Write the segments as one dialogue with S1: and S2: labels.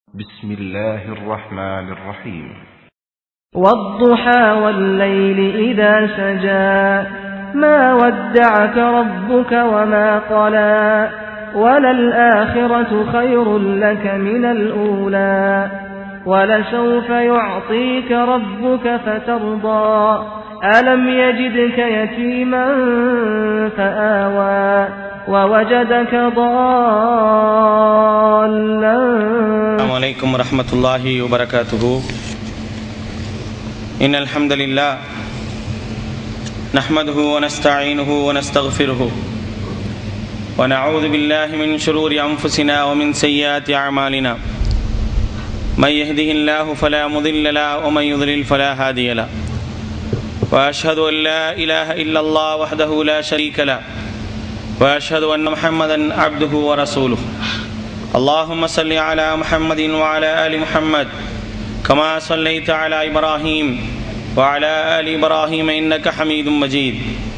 S1: بسم الله الرحمن الرحيم
S2: والضحى والليل إذا سجى ما ودعك ربك وما قلى وللآخرة خير لك من الأولى ولسوف يعطيك ربك فترضى ألم يجدك يتيما فآوى ووجدك ضالا
S3: السلام عليكم ورحمة الله وبركاته إن الحمد لله نحمده ونستعينه ونستغفره ونعوذ بالله من شرور أنفسنا ومن سيئات أعمالنا من يهده الله فلا مضل له ومن يضلل فلا هادي له وأشهد أن لا إله إلا الله وحده لا شريك له وأشهد أن محمدا عبده ورسوله اللهم صل على محمد وعلى آل محمد كما صليت على إبراهيم وعلى آل إبراهيم إنك حميد مجيد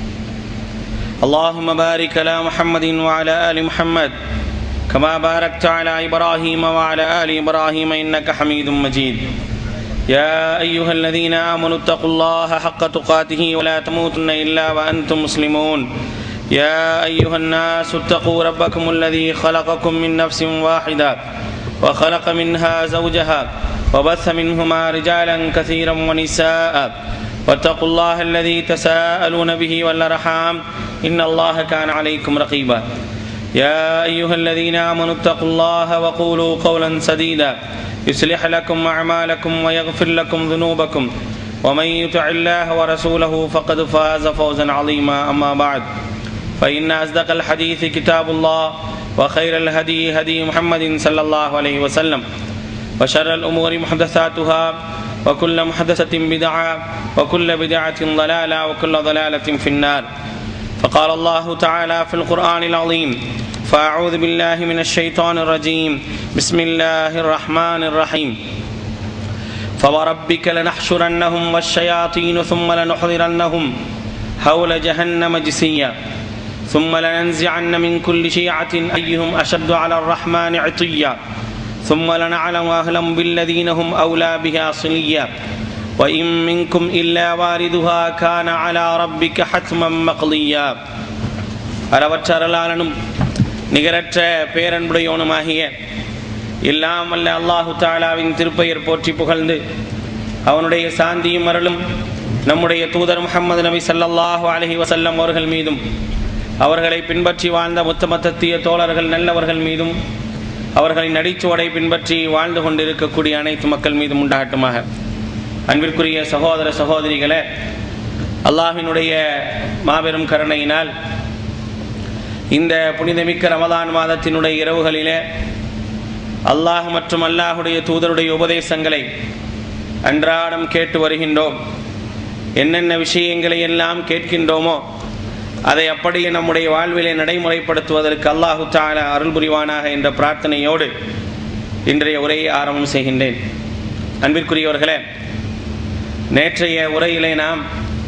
S3: اللهم بارك على محمد وعلى آل محمد كما باركت على إبراهيم وعلى آل إبراهيم إنك حميد مجيد يا أيها الذين آمنوا اتقوا الله حق تقاته ولا تموتن إلا وأنتم مسلمون يا أيها الناس اتقوا ربكم الذي خلقكم من نفس واحدة وخلق منها زوجها وبث منهما رجالا كثيرا ونساء واتقوا الله الذي تساءلون به والأرحام إن الله كان عليكم رقيبا يا أيها الذين آمنوا اتقوا الله وقولوا قولا سديدا يصلح لكم أعمالكم ويغفر لكم ذنوبكم ومن يطع الله ورسوله فقد فاز فوزا عظيما أما بعد فإن أصدق الحديث كتاب الله وخير الهدي هدي محمد صلى الله عليه وسلم وشر الأمور محدثاتها وكل محدثة بدعة وكل بدعة ضلالة وكل ضلالة في النار فقال الله تعالى في القرآن العظيم فأعوذ بالله من الشيطان الرجيم بسم الله الرحمن الرحيم فوربك لنحشرنهم والشياطين ثم لنحضرنهم حول جهنم جسيا ثم لننزعن من كل شيعة أيهم أشد على الرحمن عطيا ثم لنعلم أهلا بالذين هم أولى بها صليا وإن منكم إلا واردها كان على ربك حتما مقضيا அளவற்ற அருளாளனும் நிகரற்ற பேரன்புடையவனுமாகிய எல்லாம் அல்ல அல்லாஹு தாலாவின் திருப்பெயர் போற்றி புகழ்ந்து அவனுடைய சாந்தியும் அருளும் நம்முடைய தூதர் முகமது நபி சல்லல்லாஹு அலஹி வசல்லம் அவர்கள் மீதும் அவர்களை பின்பற்றி வாழ்ந்த முத்தமத்தத்திய தோழர்கள் நல்லவர்கள் மீதும் அவர்களின் நடிச்சுவடை பின்பற்றி வாழ்ந்து கொண்டிருக்கக்கூடிய அனைத்து மக்கள் மீதும் உண்டாகட்டுமாக அன்பிற்குரிய சகோதர சகோதரிகளே அல்லாஹினுடைய மாபெரும் கருணையினால் இந்த புனிதமிக்க ரமதான் மாதத்தினுடைய இரவுகளிலே அல்லாஹ் மற்றும் அல்லாஹுடைய தூதருடைய உபதேசங்களை அன்றாடம் கேட்டு வருகின்றோம் என்னென்ன விஷயங்களை எல்லாம் கேட்கின்றோமோ அதை அப்படியே நம்முடைய வாழ்விலே நடைமுறைப்படுத்துவதற்கு அல்லாஹு தால அருள் புரிவானாக என்ற பிரார்த்தனையோடு இன்றைய உரையை ஆரம்பம் செய்கின்றேன் அன்பிற்குரியவர்களே நேற்றைய உரையிலே நாம்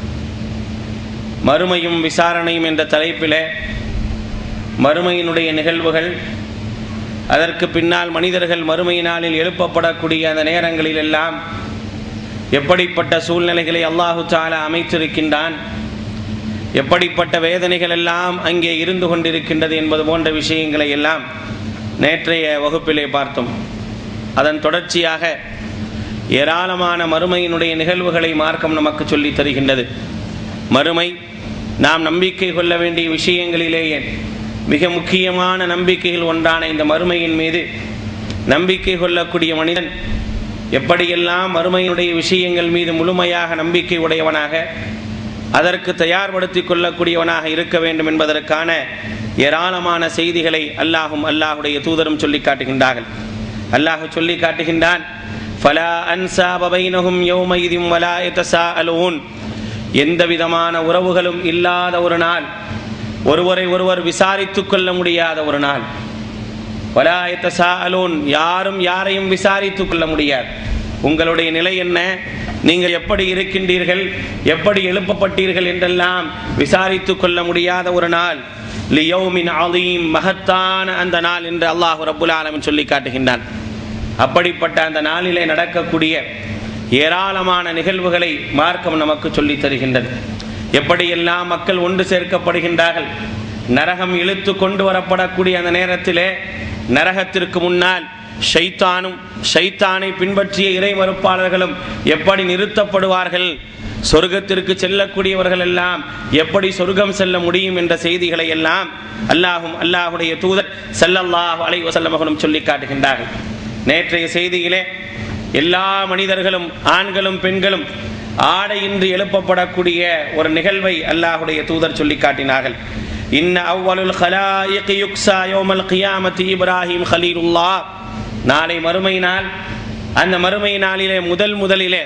S3: மறுமையும் விசாரணையும் என்ற தலைப்பிலே மறுமையினுடைய நிகழ்வுகள் அதற்கு பின்னால் மனிதர்கள் மறுமை நாளில் எழுப்பப்படக்கூடிய அந்த நேரங்களில் எல்லாம் எப்படிப்பட்ட சூழ்நிலைகளை அல்லாஹு தாலா அமைத்திருக்கின்றான் எப்படிப்பட்ட வேதனைகள் எல்லாம் அங்கே இருந்து கொண்டிருக்கின்றது என்பது போன்ற விஷயங்களை எல்லாம் நேற்றைய வகுப்பிலே பார்த்தோம் அதன் தொடர்ச்சியாக ஏராளமான மறுமையினுடைய நிகழ்வுகளை மார்க்கம் நமக்கு சொல்லி தருகின்றது மறுமை நாம் நம்பிக்கை கொள்ள வேண்டிய விஷயங்களிலேயே மிக முக்கியமான நம்பிக்கைகள் ஒன்றான இந்த மறுமையின் மீது நம்பிக்கை கொள்ளக்கூடிய மனிதன் எப்படியெல்லாம் மறுமையினுடைய விஷயங்கள் மீது முழுமையாக நம்பிக்கை உடையவனாக அதற்கு தயார்படுத்தி கொள்ளக்கூடியவனாக இருக்க வேண்டும் என்பதற்கான ஏராளமான செய்திகளை அல்லாஹும் அல்லாஹுடைய தூதரும் சொல்லி காட்டுகின்றார்கள் அல்லாஹு சொல்லி காட்டுகின்றான் ஃபலா அன்சா பபைனஹும் யௌமைதிம் வலா யதசாஅலூன் எந்த விதமான உறவுகளும் இல்லாத ஒரு நாள் ஒருவரை ஒருவர் விசாரித்துக் கொள்ள முடியாத ஒரு நாள் வலா யதசாஅலூன் யாரும் யாரையும் விசாரித்துக் கொள்ள முடியாது உங்களுடைய நிலை என்ன நீங்கள் எப்படி இருக்கின்றீர்கள் எப்படி எழுப்பப்பட்டீர்கள் என்றெல்லாம் விசாரித்துக் கொள்ள முடியாத ஒரு நாள் லியௌமின் அலீம் மகத்தான அந்த நாள் என்று அல்லாஹ் ரப்புல் ஆலமின் சொல்லி காட்டுகின்றான் அப்படிப்பட்ட அந்த நாளிலே நடக்கக்கூடிய ஏராளமான நிகழ்வுகளை மார்க்கம் நமக்கு சொல்லித் தருகின்றது எப்படியெல்லாம் மக்கள் ஒன்று சேர்க்கப்படுகின்றார்கள் நரகம் இழுத்து கொண்டு வரப்படக்கூடிய அந்த நேரத்திலே நரகத்திற்கு முன்னால் ஷைத்தானும் ஷைத்தானை பின்பற்றிய இறை மறுப்பாளர்களும் எப்படி நிறுத்தப்படுவார்கள் சொர்க்கத்திற்கு செல்லக்கூடியவர்கள் எல்லாம் எப்படி சொர்க்கம் செல்ல முடியும் என்ற செய்திகளை எல்லாம் அல்லாஹும் அல்லாஹுடைய தூதர் ஸல்லல்லாஹு அலைஹி வஸல்லம் அவர்களும் சொல்லி காட்டுகின்றார்கள் நேற்றைய செய்தியிலே எல்லா மனிதர்களும் ஆண்களும் பெண்களும் ஆடையின்றி எழுப்பப்படக்கூடிய ஒரு நிகழ்வை அல்லாஹுடைய தூதர் சொல்லி காட்டினார்கள் இன்ன அவ்வலுல் خلائق யுக்ஸா யௌமல் கியாமத்தி இப்ராஹிம் கலீலுல்லாஹ் நாளை மறுமை நாள் அந்த மறுமை நாளிலே முதல் முதலிலே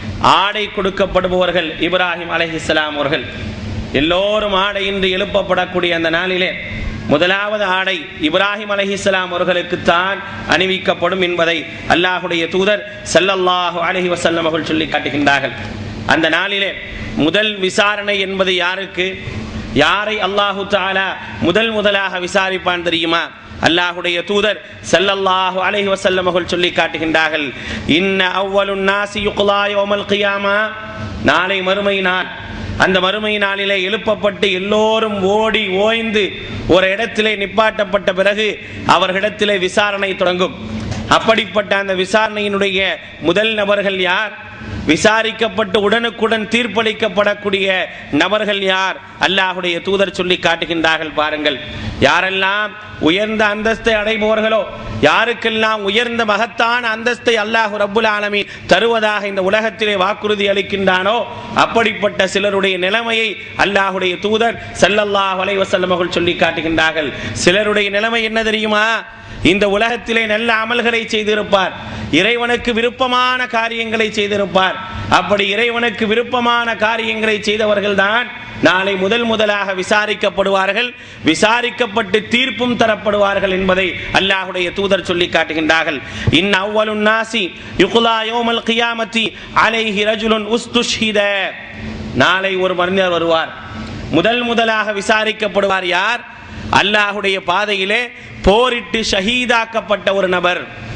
S3: ஆடை கொடுக்கப்படுபவர்கள் இப்ராஹிம் அலைஹிஸ்ஸலாம் அவர்கள் எல்லோரும் ஆடையின்றி எழுப்பப்படக்கூடிய அந்த நாளிலே முதலாவது ஆடை இப்ராஹிம் அலைஹிஸ்ஸலாம் அவர்களுக்குத்தான் அணிவிக்கப்படும் என்பதை அல்லாஹுடைய தூதர் ஸல்லல்லாஹு அலைஹி வஸல்லம் அவர்கள் சொல்லி காட்டுகின்றார்கள் அந்த நாளிலே முதல் விசாரணை என்பது யாருக்கு யாரை அல்லாஹு தாலா முதல் முதலாக விசாரிப்பான் தெரியுமா அல்லாஹுடைய தூதர் ஸல்லல்லாஹு அலைஹி வஸல்லம் அவர்கள் சொல்லி காட்டுகின்றார்கள் இன்ன அவ்வலுன் நாசி யுக்லா யௌமல் கியாமா நாளை மறுமை நாள் அந்த மறுமை நாளிலே எழுப்பப்பட்டு எல்லோரும் ஓடி ஓய்ந்து ஒரு இடத்திலே நிப்பாட்டப்பட்ட பிறகு அவர்களிடத்திலே விசாரணை தொடங்கும் அப்படிப்பட்ட அந்த விசாரணையினுடைய முதல் நபர்கள் யார் விசாரிக்கப்பட்டு உடனுக்குடன் தீர்ப்பளிக்கப்படக்கூடிய நபர்கள் யார் அல்லாஹுடைய தூதர் சொல்லி காட்டுகின்றார்கள் பாருங்கள் யாரெல்லாம் உயர்ந்த அந்தஸ்தை அடைபவர்களோ யாருக்கெல்லாம் உயர்ந்த மகத்தான அந்தஸ்தை அல்லாஹு ரப்புல் ஆலமீன் தருவதாக இந்த உலகத்திலே வாக்குறுதி அளிக்கின்றானோ அப்படிப்பட்ட சிலருடைய நிலைமையை அல்லாஹுடைய தூதர் ஸல்லல்லாஹு அலைஹி வஸல்லம் அவர்கள் சொல்லி காட்டுகின்றார்கள் சிலருடைய நிலைமை என்ன தெரியுமா இந்த உலகத்திலே நல்ல அமல்களை செய்திருப்பார் இறைவனுக்கு விருப்பமான காரியங்களை செய்திருப்பார் அப்படி இறைவனுக்கு விருப்பமான காரியங்களை செய்தவர்கள் தான் நாளை முதல் முதலாக விசாரிக்கப்படுவார்கள் விசாரிக்கப்பட்டு தீர்ப்பும் தரப்படுவார்கள் என்பதை அல்லாஹுடைய தூதர் சொல்லி காட்டுகின்றார்கள் இன் அவ்வலுன் நாசி யுகுலா யோமல் கியாமத்தி அலைஹி ரஜுலுன் உஸ்துஷ்ஹித நாளை ஒரு மனிதர் வருவார் முதல் முதலாக விசாரிக்கப்படுவார் யார் அல்லாஹுடைய பாதையிலே போரிட்டு ஷஹீதாக்கப்பட்ட ஒரு நபர்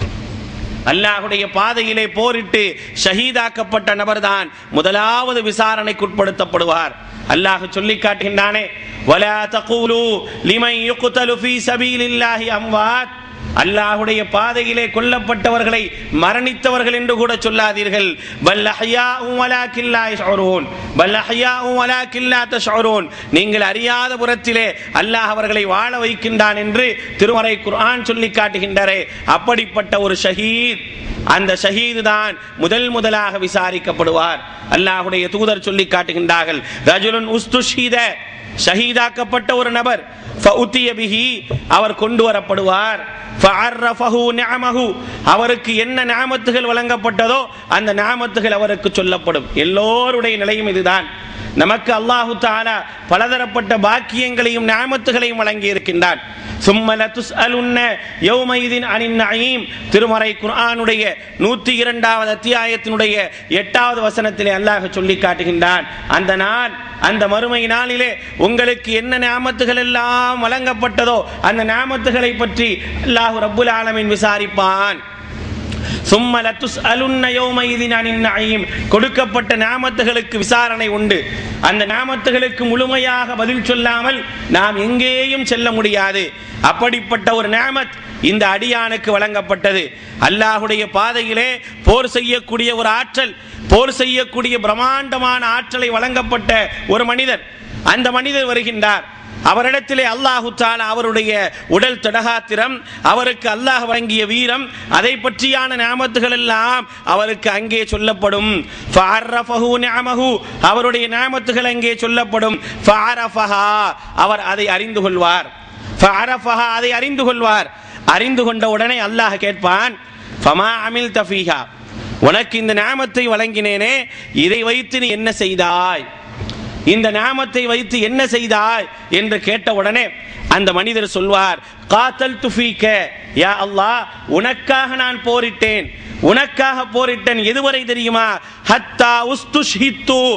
S3: அல்லாஹுடைய பாதையிலே போரிட்டு ஷஹீதாக்கப்பட்ட நபர்தான் முதலாவது விசாரணைக்குட்படுத்தப்படுவார் அல்லாஹ் சொல்லி காட்டுகின்றானே வலா தகூலு லிமன் யுக்தலு ஃபீ சபீலில்லாஹி அம்வாத் அல்லாஹுடைய பாதையிலே கொல்லப்பட்டவர்களை மரணித்தவர்கள் என்று கூட சொல்லாதீர்கள் பல் அஹ்யாஉம் வலாக்கின் லா யஷ்உரூன் பல் அஹ்யாஉம் வலாக்கின் லா தஷ்உரூன் நீங்கள் அறியாத புறத்திலே அல்லாஹ் அவர்களை வாழ வைக்கின்றான் என்று திருமறை குர்ஆன் சொல்லி காட்டுகின்றாரே அப்படிப்பட்ட ஒரு ஷஹீத் அந்த ஷஹீது தான் முதல் முதலாக விசாரிக்கப்படுவார் அல்லாஹுடைய தூதர் சொல்லி காட்டுகின்றார்கள் ரஜுலுன் உஸ்துஷீத ஷஹீதாக்கப்பட்ட ஒரு நபர் ஃபஉத்திய பிஹி அவர் கொண்டு வரப்படுவார் ஃபஅர்ரஃபஹு நிஅமஹு அவருக்கு என்ன நியாமத்துகள் வழங்கப்பட்டதோ அந்த நியாமத்துகள் அவருக்கு சொல்லப்படும் எல்லோருடைய நிலையும் இதுதான் நமக்கு அல்லாஹு தாலா பலதரப்பட்ட பாக்கியங்களையும் நியாமத்துகளையும் வழங்கி இருக்கின்றான் சும்மல துஸ்அலுன்ன யௌமைதின் அனின் நயீம் திருமறை குர்ஆனுடைய நூற்றி இரண்டாவது அத்தியாயத்தினுடைய எட்டாவது வசனத்திலே அல்லாஹ் சொல்லி காட்டுகின்றான் அந்த நாள் அந்த மறுமை நாளிலே உங்களுக்கு என்ன நியாமத்துகள் எல்லாம் வழங்கப்பட்டதோ அந்த நியாமத்துகளை பற்றி அல்லாஹ் ரப்புல் ஆலமீன் விசாரிப்பான் சும்ம லத்துஸ்அலுன்ன யௌமைதின் அனின் நயீம் கொடுக்கப்பட்ட நாமத்துகளுக்கு விசாரணை உண்டு அந்த நாமத்துகளுக்கு முழுமையாக பதில் சொல்லாமல் நாம் எங்கேயும் செல்ல முடியாது அப்படிப்பட்ட ஒரு நாமத் இந்த அடியானுக்கு வழங்கப்பட்டது அல்லாஹுடைய பாதையிலே போர் செய்யக்கூடிய ஒரு ஆற்றல் போர் செய்யக்கூடிய பிரம்மாண்டமான ஆற்றலை வழங்கப்பட்ட ஒரு மனிதர் அந்த மனிதர் வருகின்றார் அவரிடத்திலே அல்லாஹு தாலா அவருடைய உடல் தடகாத்திரம் அவருக்கு அல்லாஹ் வழங்கிய வீரம் அதை பற்றியான ஞாபகத்துகள் எல்லாம் அவருக்கு அங்கே சொல்லப்படும் ஃபஅர்ரஃபஹு நிஅமஹு அவருடைய ஞாபகத்துகள் அங்கே சொல்லப்படும் ஃபஅரஃபஹா அவர் அதை அறிந்து கொள்வார் ஃபஅரஃபஹா அதை அறிந்து கொள்வார் அறிந்து கொண்ட உடனே அல்லாஹ் கேட்பான் ஃபமா அமில் தஃபீஹா உனக்கு இந்த நாமத்தை வழங்கினேனே இதை வைத்து நீ என்ன செய்தாய் இந்த நாமத்தை வைத்து என்ன செய்தாய் என்று கேட்ட உடனே அந்த மனிதர் சொல்வார் காத்தல் துஃபீக்க யா அல்லாஹ் உனக்காக நான் போரிட்டேன் உனக்காக போரிட்டேன் எதுவரை தெரியுமா ஹத்தா உஸ்துஷ்ஹித்து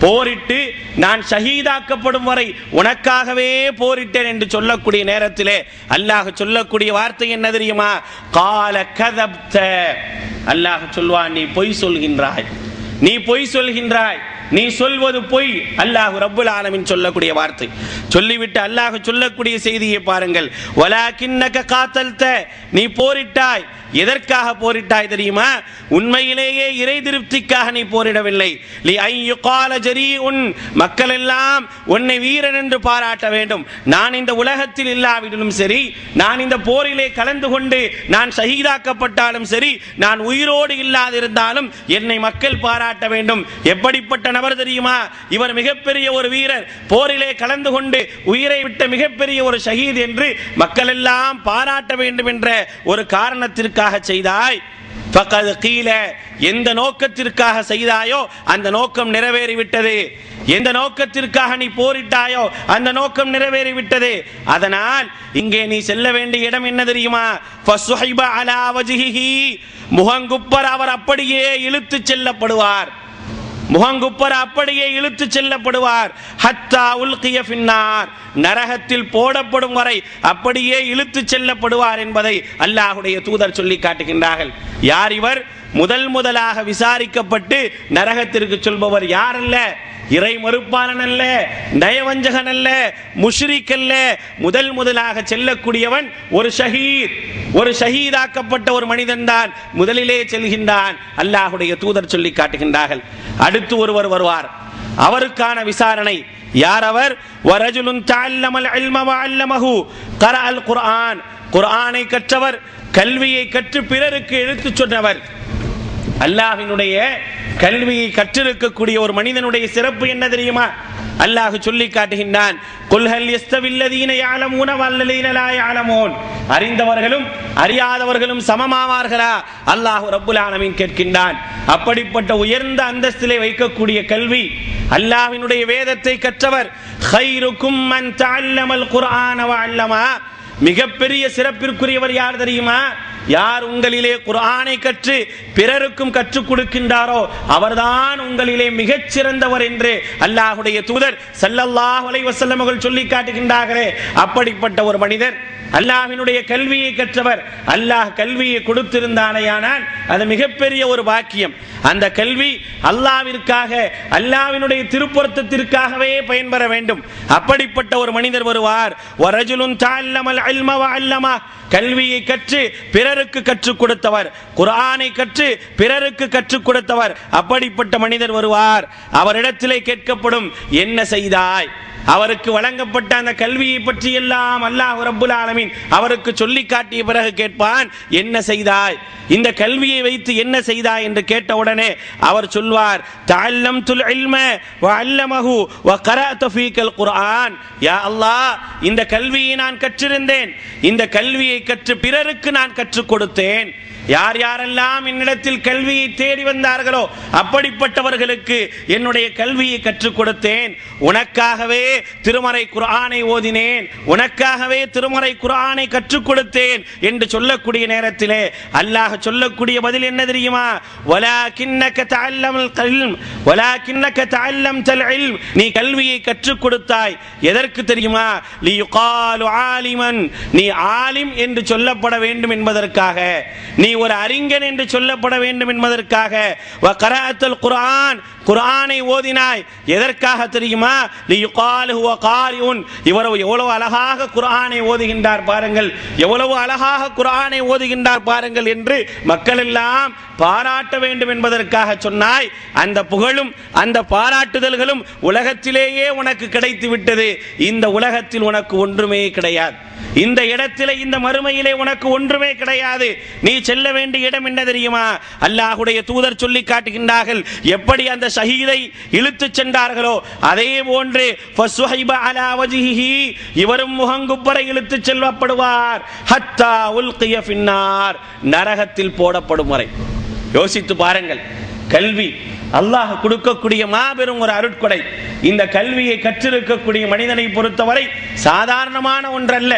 S3: போரிட்டு நான் ஷஹீதாக்கப்படும் வரை உனக்காகவே போரிட்டேன் என்று சொல்லக்கூடிய நேரத்திலே அல்லாஹ் சொல்லக்கூடிய வார்த்தை என்ன தெரியுமா கால கதப்த அல்லாஹ் சொல்வான் நீ பொய் சொல்கின்றாய் நீ பொய் சொல்கின்றாய் நீ சொல்வது பொய் அல்லாஹ் ரப்புல் ஆலமின் சொல்லக்கூடிய வார்த்தை சொல்லிவிட்டு அல்லாஹ் சொல்லக்கூடிய செய்தியை பாருங்கள் வலாக்கின்னக காத்தல்த நீ போரிட்டாய் எதற்காக போரிட்டாய் தெரியுமா உண்மையிலேயே இறை திருப்திக்காக நீ போரிடவில்லை லி ஐ யுகால ஜரீஉன் மக்கள் எல்லாம் உன்னை வீரன் என்று பாராட்ட வேண்டும் நான் இந்த உலகத்தில் இல்லாவிடலும் சரி நான் இந்த போரிலே கலந்து கொண்டு நான் ஷஹீதாக்கப்பட்டாலும் சரி நான் உயிரோடு இல்லாதிருந்தாலும் என்னை மக்கள் பாராட்ட வேண்டும் எப்படிப்பட்ட நபர் தெரியுமா இவர் மிகப்பெரிய ஒரு வீரர் போரிலே கலந்து கொண்டு உயிரை விட்ட மிகப்பெரிய ஒரு ஷஹீத் என்று மக்கள் எல்லாம் பாராட்ட வேண்டும் என்ற ஒரு காரணத்திற்காக செய்தாய் ஃபகத் கீல எந்த நோக்கத்திற்காக செய்தாயோ அந்த நோக்கம் நிறைவேறிவிட்டது எந்த நோக்கத்திற்காக நீ போரிட்டாயோ அந்த நோக்கம் நிறைவேறிவிட்டது அதனால் இங்கே நீ செல்ல வேண்டிய இடம் என்ன தெரியுமா ஃபசுஹைப அலா வஜ்ஹிஹி முகங்குப்பர் அவர் அப்படியே இழுத்து செல்லப்படுவார் முகங்குப்பர் அப்படியே இழுத்து செல்லப்படுவார் ஹத்தா உல்கிய பின்னார் நரகத்தில் போடப்படும் வரை அப்படியே இழுத்து செல்லப்படுவார் என்பதை அல்லாஹுடைய தூதர் சொல்லி காட்டுகின்றார்கள் யார் இவர் முதல் முதலாக விசாரிக்கப்பட்டு நரகத்திற்கு சொல்பவர் யார் அல்ல இறை மறுப்பாளன் அல்ல நயவஞ்சகன் அல்ல முஷ்ரிக் அல்ல முதல் முதலாக செல்லக்கூடியவன் ஒரு ஷஹீத் ஒரு ஷஹீதாக்கப்பட்ட ஒரு மனிதன் தான் முதலிலே செல்கின்றான் அல்லாஹுடைய தூதர் சொல்லி காட்டுகின்றார்கள் அடுத்து ஒருவர் வருவார் அவருக்கான விசாரணை யார் அவர் வரஜுலுன் தஅல்லமல் இல்ம வஅல்லமஹு கரஅல் குர்ஆன் குர்ஆனை கற்றவர் கல்வியை கற்று பிறருக்கு எடுத்துச் சொன்னவர் அல்லாஹ்வினுடைய கல்வியை கற்றிருக்கக்கூடிய ஒரு மனிதனுடைய சிறப்பு என்ன தெரியுமா அல்லாஹ் சொல்லி காட்டுகின்றான் குல்ஹல் யஸ்தவில்லதீன யாலமூன வல்லதீன லா யாலமூன் அறிந்தவர்களும் அறியாதவர்களும் சமமாவார்களா அல்லாஹ் ரப்புல் ஆலமீன் கேட்கின்றான் அப்படிப்பட்ட உயர்ந்த அந்தஸ்திலே வைக்கக்கூடிய கல்வி அல்லாஹ்வினுடைய வேதத்தை கற்றவர் خيركم من تعلم القرآن وعلمه மிகப்பெரிய சிறப்பிற்குரியவர் யார் தெரியுமா யார் உங்களிலே குர்ஆனை கற்று பிறருக்கும் கற்றுக் கொடுக்கின்றாரோ அவர்தான் உங்களிலே மிகச் சிறந்தவர் என்று அல்லாஹுடைய தூதர் ஸல்லல்லாஹு அலைஹி வஸல்லம் அவர்கள் சொல்லி காட்டுகின்றார்களே அப்படிப்பட்ட ஒரு மனிதர் அல்லாஹ்வினுடைய கல்வியை கற்றவர் அல்லாஹ் கல்வியை கொடுத்திருந்தானேயானால் அது மிகப்பெரிய ஒரு பாக்கியம் அந்த கல்வி அல்லாவிற்காக அல்லாவினுடைய திருப்பொருத்தத்திற்காகவே பயன்பெற வேண்டும் அப்படிப்பட்ட ஒரு மனிதர் வருவார் வரஜுலுன் தஅல்லமல் இல்ம வஅல்லமா கல்வியை கற்று பிறருக்கு கற்றுக் கொடுத்தவர் குர்ஆனை கற்று பிறருக்கு கற்றுக் கொடுத்தவர் அப்படிப்பட்ட மனிதர் வருவார் அவரிடத்திலே கேட்கப்படும் என்ன செய்தாய் அவருக்கு வழங்கப்பட்ட அந்த கல்வியை பற்றி எல்லாம் அல்லாஹ் ரப்புல் ஆலமீன் அவருக்கு சொல்லி காட்டிய பிறகு கேட்பான் என்ன செய்தாய் இந்த கல்வியை வைத்து என்ன செய்தாய் என்று கேட்ட உடனே அவர் சொல்வார் தஅல்லம்துல் இல்ம வ அல்லமஹு வ கரஅது ஃபீக்கல் குர்ஆன் யா அல்லாஹ் இந்த கல்வியை நான் கற்றிருந்தேன் இந்த கல்வியை கற்று பிறருக்கு நான் கற்றுக் கொடுத்தேன் யார் யாரெல்லாம் என்னிடத்தில் கல்வியை தேடி வந்தார்களோ அப்படிப்பட்டவர்களுக்கு என்னுடைய கல்வியை கற்றுக் கொடுத்தேன் உனக்காகவே திருமறை குர்ஆனை ஓதினேன் உனக்காகவே திருமறை குர்ஆனை கற்றுக் கொடுத்தேன் என்று சொல்லக்கூடிய நேரத்திலே அல்லாஹ் சொல்லக்கூடிய பதில் என்ன தெரியுமா வலாகின்னக தஅல்லமல் இல்ம் வலாகின்னக தஅல்லம்தல் இல்ம் நீ கல்வியை கற்றுக் கொடுத்தாய் எதற்கு தெரியுமா லியுகாலு ஆலிமன் நீ ஆலிம் என்று சொல்லப்பட வேண்டும் என்பதற்காக நீ ஒரு அறிஞன் என்று சொல்லப்பட வேண்டும் என்பதற்காக வ கராஅத்துல் குர்ஆன் குர்ஆனை ஓதினாய் எதற்காக தெரியுமா லியுகாலு ஹுவ காரிஉன் இவர் எவ்வளவு அழகாக குர்ஆனை ஓதுகின்றார் பாருங்கள் எவ்வளவு அழகாக குர்ஆனை ஓதுகின்றார் பாருங்கள் என்று மக்கள் எல்லாம் பாராட்ட வேண்டும் என்பதற்காக சொன்னாய் அந்த புகழும் அந்த பாராட்டுதல்களும் உலகத்திலேயே உனக்கு கிடைத்து விட்டது இந்த உலகத்தில் உனக்கு ஒன்றுமே கிடையாது இந்த இடத்திலே இந்த மறுமையிலே உனக்கு ஒன்றுமே கிடையாது நீ செல்ல வேண்டிய இடம் என்ன தெரியுமா அல்லாஹுடைய தூதர் சொல்லி காட்டுகின்றார்கள் எப்படி அந்த ஷஹீதை இழுத்துச் சென்றார்களோ அதே போன்று ஃபஸ்வஹைப அலா வஜ்ஹிஹி இவரும் முகங்குப்பரை இழுத்துச் செல்லப்படுவார் ஹத்தா உல்கிய பின்னார் நரகத்தில் போடப்படும் வரை யோசித்து பாருங்கள் கல்வி அல்லாஹ் கொடுக்கக்கூடிய மாபெரும் ஒரு அருட்கொடை இந்த கல்வியை கற்றிருக்கக்கூடிய மனிதனை பொறுத்தவரை சாதாரணமான ஒன்றல்ல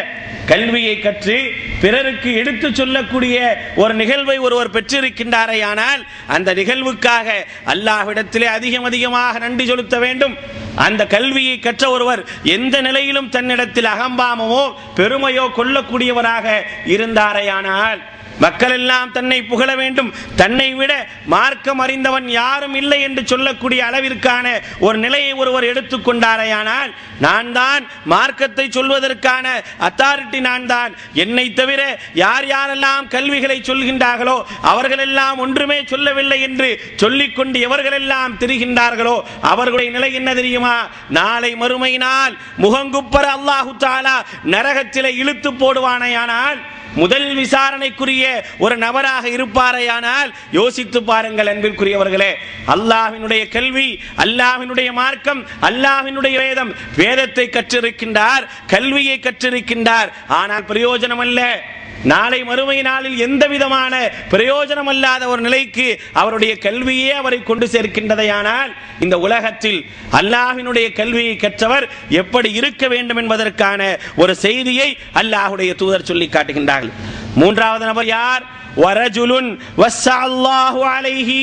S3: கல்வியை கற்று பிறருக்கு எடுத்து சொல்லக்கூடிய ஒரு நிகழ்வை ஒருவர் பெற்றிருக்கின்றாரையானால் அந்த நிகழ்வுக்காக அல்லாஹ்விடத்திலே அதிகம் அதிகமாக நன்றி செலுத்த வேண்டும் அந்த கல்வியை கற்ற ஒருவர் எந்த நிலையிலும் தன்னிடத்தில் அகம்பாமமோ பெருமையோ கொள்ளக்கூடியவராக இருந்தாரையானால் மக்கள் எல்லாம் தன்னை புகழ வேண்டும் தன்னை விட மார்க்கம் அறிந்தவன் யாரும் இல்லை என்று சொல்லக்கூடிய அளவிற்கான ஒரு நிலையை ஒருவர் எடுத்துக்கொண்டாரையானால் நான் தான் மார்க்கத்தை சொல்வதற்கான அத்தாரிட்டி நான் தான் என்னை தவிர யார் யாரெல்லாம் கல்விகளை சொல்கின்றார்களோ அவர்களெல்லாம் ஒன்றுமே சொல்லவில்லை என்று சொல்லிக்கொண்டு எவர்களெல்லாம் திரிகின்றார்களோ அவர்களுடைய நிலை என்ன தெரியுமா நாளை மறுமையினால் முகங்குப்பர அல்லாஹு தாலா நரகத்திலே இழுத்து போடுவானையானால் முதல் விசாரணைக்குரிய ஒரு நபராக இருப்பாரையானால் யோசித்து பாருங்கள் அன்பிற்குரியவர்களே அல்லாஹ்வினுடைய கல்வி அல்லாஹ்வினுடைய மார்க்கம் அல்லாஹ்வினுடைய வேதம் வேதத்தை கற்றிருக்கின்றார் கல்வியை கற்றிருக்கின்றார் ஆனால் பிரயோஜனம் அல்ல நாளை மறுமை நாளில் எந்த விதமான பிரயோஜனம் அல்லாத ஒரு நிலைக்கு அவருடைய கல்வியே அவரை கொண்டு சேர்க்கின்றதையானால் இந்த உலகத்தில் அல்லாஹ்வினுடைய கல்வியை கற்றவர் எப்படி இருக்க வேண்டும் என்பதற்கான ஒரு செய்தியை அல்லாஹ்வுடைய தூதர் சொல்லி காட்டுகின்றார்கள் மூன்றாவது நபர் யார் வரஜுலுன் வஸ்ஸா அல்லாஹு அலைஹி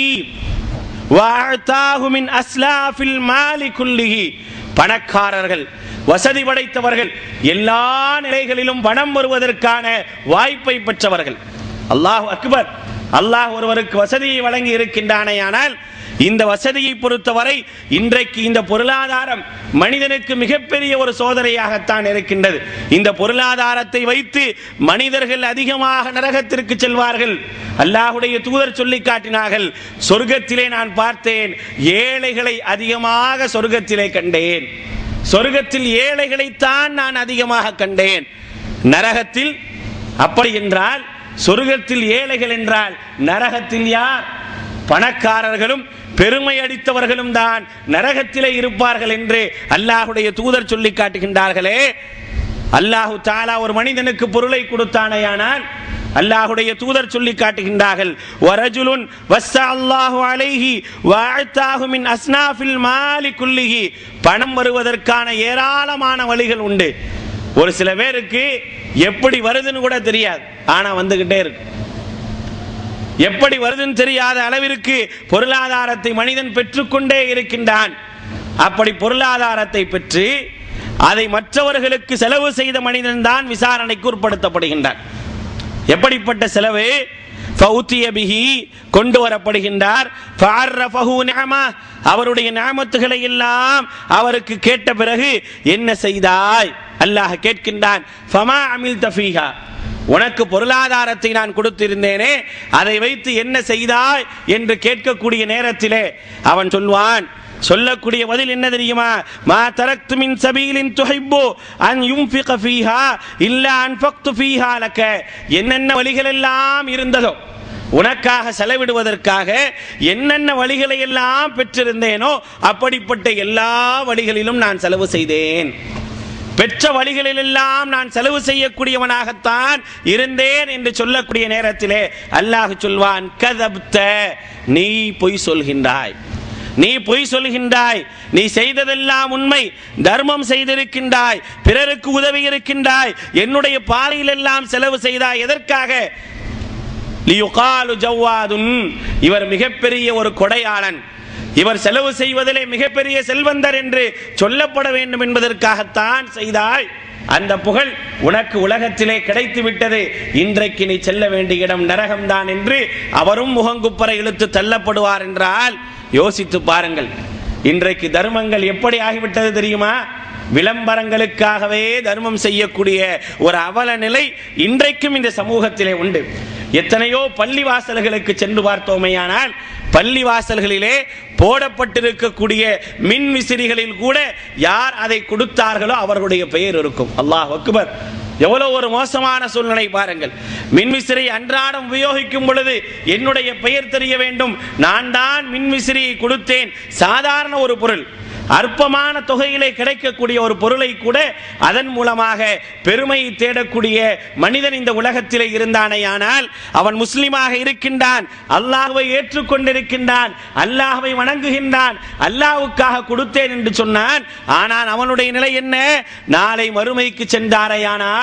S3: வஅதாஹு மின் அஸ்லாஃபில் மாலி குல்லிஹி பணக்காரர்கள் வசதி படைத்தவர்கள் எல்லா நிலைகளிலும் பணம் வருவதற்கான வாய்ப்பை பெற்றவர்கள் அல்லாஹ் அக்பர் அல்லாஹ் ஒருவருக்கு வசதியை வழங்கி இருக்கின்றானேயானால் இந்த வசதியை பொறுத்தவரை இன்றைக்கு இந்த பொருளாதாரம் மனிதனுக்கு மிகப்பெரிய ஒரு சோதனையாகத்தான் இருக்கின்றது இந்த பொருளாதாரத்தை வைத்து மனிதர்கள் அதிகமாக நரகத்திற்கு செல்வார்கள் அல்லாஹுடைய தூதர் சொல்லி காட்டினார்கள் சொர்க்கத்திலே நான் பார்த்தேன் ஏழைகளை அதிகமாக சொர்க்கத்திலே கண்டேன் சொர்க்கத்தில் ஏழைகளைத்தான் நான் அதிகமாக கண்டேன் நரகத்தில் அப்படி என்றால் சொர்க்கத்தில் ஏழைகள் என்றால் நரகத்தில் யார் பணக்காரர்களும் பெருமை அடித்தவர்களும் தான் நரகத்திலே இருப்பார்கள் என்று அல்லாஹுடைய தூதர் சொல்லி காட்டுகின்றார்களே அல்லாஹு தாலா ஒரு மனிதனுக்கு பொருளை கொடுத்தானேயானால் அல்லாஹுடைய தூதர் சொல்லி காட்டுகின்றார்கள் வரஜுலுன் வஸ்ஸா அல்லாஹு அலைஹி வஅத்தாஹு மின் அஸ்னாஃபில் மாலி குல்லிஹி பணம் வருவதற்கான ஏராளமான வழிகள் உண்டு ஒரு சில பேருக்கு எப்படி வருதுன்னு கூட தெரியாது ஆனா வந்துகிட்டே இருக்கு எப்படி வருதுன்னு தெரியாத அளவிற்கு பொருளாதாரத்தை மனிதன் பெற்றுக்கொண்டே இருக்கின்றான் அப்படி பொருளாதாரத்தை பெற்று அதை மற்றவர்களுக்கு செலவு செய்த மனிதன் தான் விசாரணைக்கு உட்படுத்தப்படுகின்றான் எப்படிப்பட்ட செலவு ஃபௌத்திய பிஹி கொண்டு வரப்படுகின்றார் ஃபஅர்ரஃபஹு நிஅமா அவருடைய நியமத்துகளை எல்லாம் அவருக்கு கேட்ட பிறகு என்ன செய்தாய் அல்லாஹ் கேட்கின்றான் ஃபமா அமில்த ஃபீஹா உனக்கு பொருளாதாரத்தை நான் கொடுத்திருந்தேனே அதை வைத்து என்ன செய்தாய் என்று கேட்கக்கூடிய நேரத்திலே அவன் சொல்வான் சொல்லக்கூடிய பதில் என்ன தெரியுமா மா தரக்து மின் சபீலின் துஹிப்பு அன் யுன்ஃபிக ஃபீஹா இல்ல அன்ஃபக்து ஃபீஹா லக என்னென்ன வழிகள் எல்லாம் இருந்ததோ உனக்காக செலவிடுவதற்காக என்னென்ன வழிகளை எல்லாம் பெற்றிருந்தேனோ அப்படிப்பட்ட எல்லா வழிகளிலும் நான் செலவு செய்தேன் பெற்ற வழிகளிலெல்லாம் நான் செலவு செய்யக்கூடியவனாகத்தான் இருந்தேன் என்று சொல்லக்கூடிய நேரத்திலே அல்லாஹ் சொல்வான் கதப்த நீ பொய் சொல்கின்றாய் நீ பொய் சொல்கின்றாய் நீ செய்ததெல்லாம் உண்மை தர்மம் செய்திருக்கின்றாய் பிறருக்கு உதவி இருக்கின்றாய் என்னுடைய பாறையில் எல்லாம் செலவு செய்தாய் எதற்காக லியுகாலு ஜவ்வாதுன் இவர் மிகப்பெரிய ஒரு கொடையாளன் இவர் செலவு செய்வதிலே மிகப்பெரிய செல்வந்தர் என்று சொல்லப்பட வேண்டும் என்பதற்காகத்தான் செய்தாய் அந்த புகழ் உனக்கு உலகத்திலே கிடைத்து விட்டது இன்றைக்கு நீ செல்ல வேண்டிய இடம் நரகம்தான் என்று அவரும் முகங்குப்பர இழுத்து தள்ளப்படுவார் என்றால் யோசித்து பாருங்கள் இன்றைக்கு தர்மங்கள் எப்படி ஆகிவிட்டது தெரியுமா விளம்பரங்களுக்காகவே தர்மம் செய்யக்கூடிய ஒரு அவல நிலை இன்றைக்கும் இந்த சமூகத்திலே உண்டு எத்தனையோ பள்ளி வாசல்களுக்கு சென்று பார்த்தோமேயானால் பள்ளி வாசல்களிலே போடப்பட்டிருக்கக்கூடிய மின் விசிறிகளில் கூட யார் அதை கொடுத்தார்களோ அவர்களுடைய பெயர் இருக்கும் அல்லாஹ் அக்பர் எவ்வளவு ஒரு மோசமான சூழ்நிலை பாருங்கள் மின்விசிறி அன்றாடம் உபயோகிக்கும் பொழுது என்னுடைய பெயர் தெரிய வேண்டும் நான் தான் மின்விசிறியை கொடுத்தேன் சாதாரண ஒரு பொருள் அற்பமான தொகையிலே கிடைக்கக்கூடிய ஒரு பொருளை கூட அதன் மூலமாக பெருமையை தேடக்கூடிய மனிதன் இந்த உலகத்திலே இருந்தானேயானால் அவன் முஸ்லிமாக இருக்கின்றான் அல்லாஹ்வை ஏற்றுக்கொண்டிருக்கின்றான் அல்லாஹ்வை வணங்குகின்றான் அல்லாஹ்வுக்காக கொடுத்தேன் என்று சொன்னான் ஆனால் அவனுடைய நிலை என்ன நாளை மறுமைக்கு சென்றாரையானால்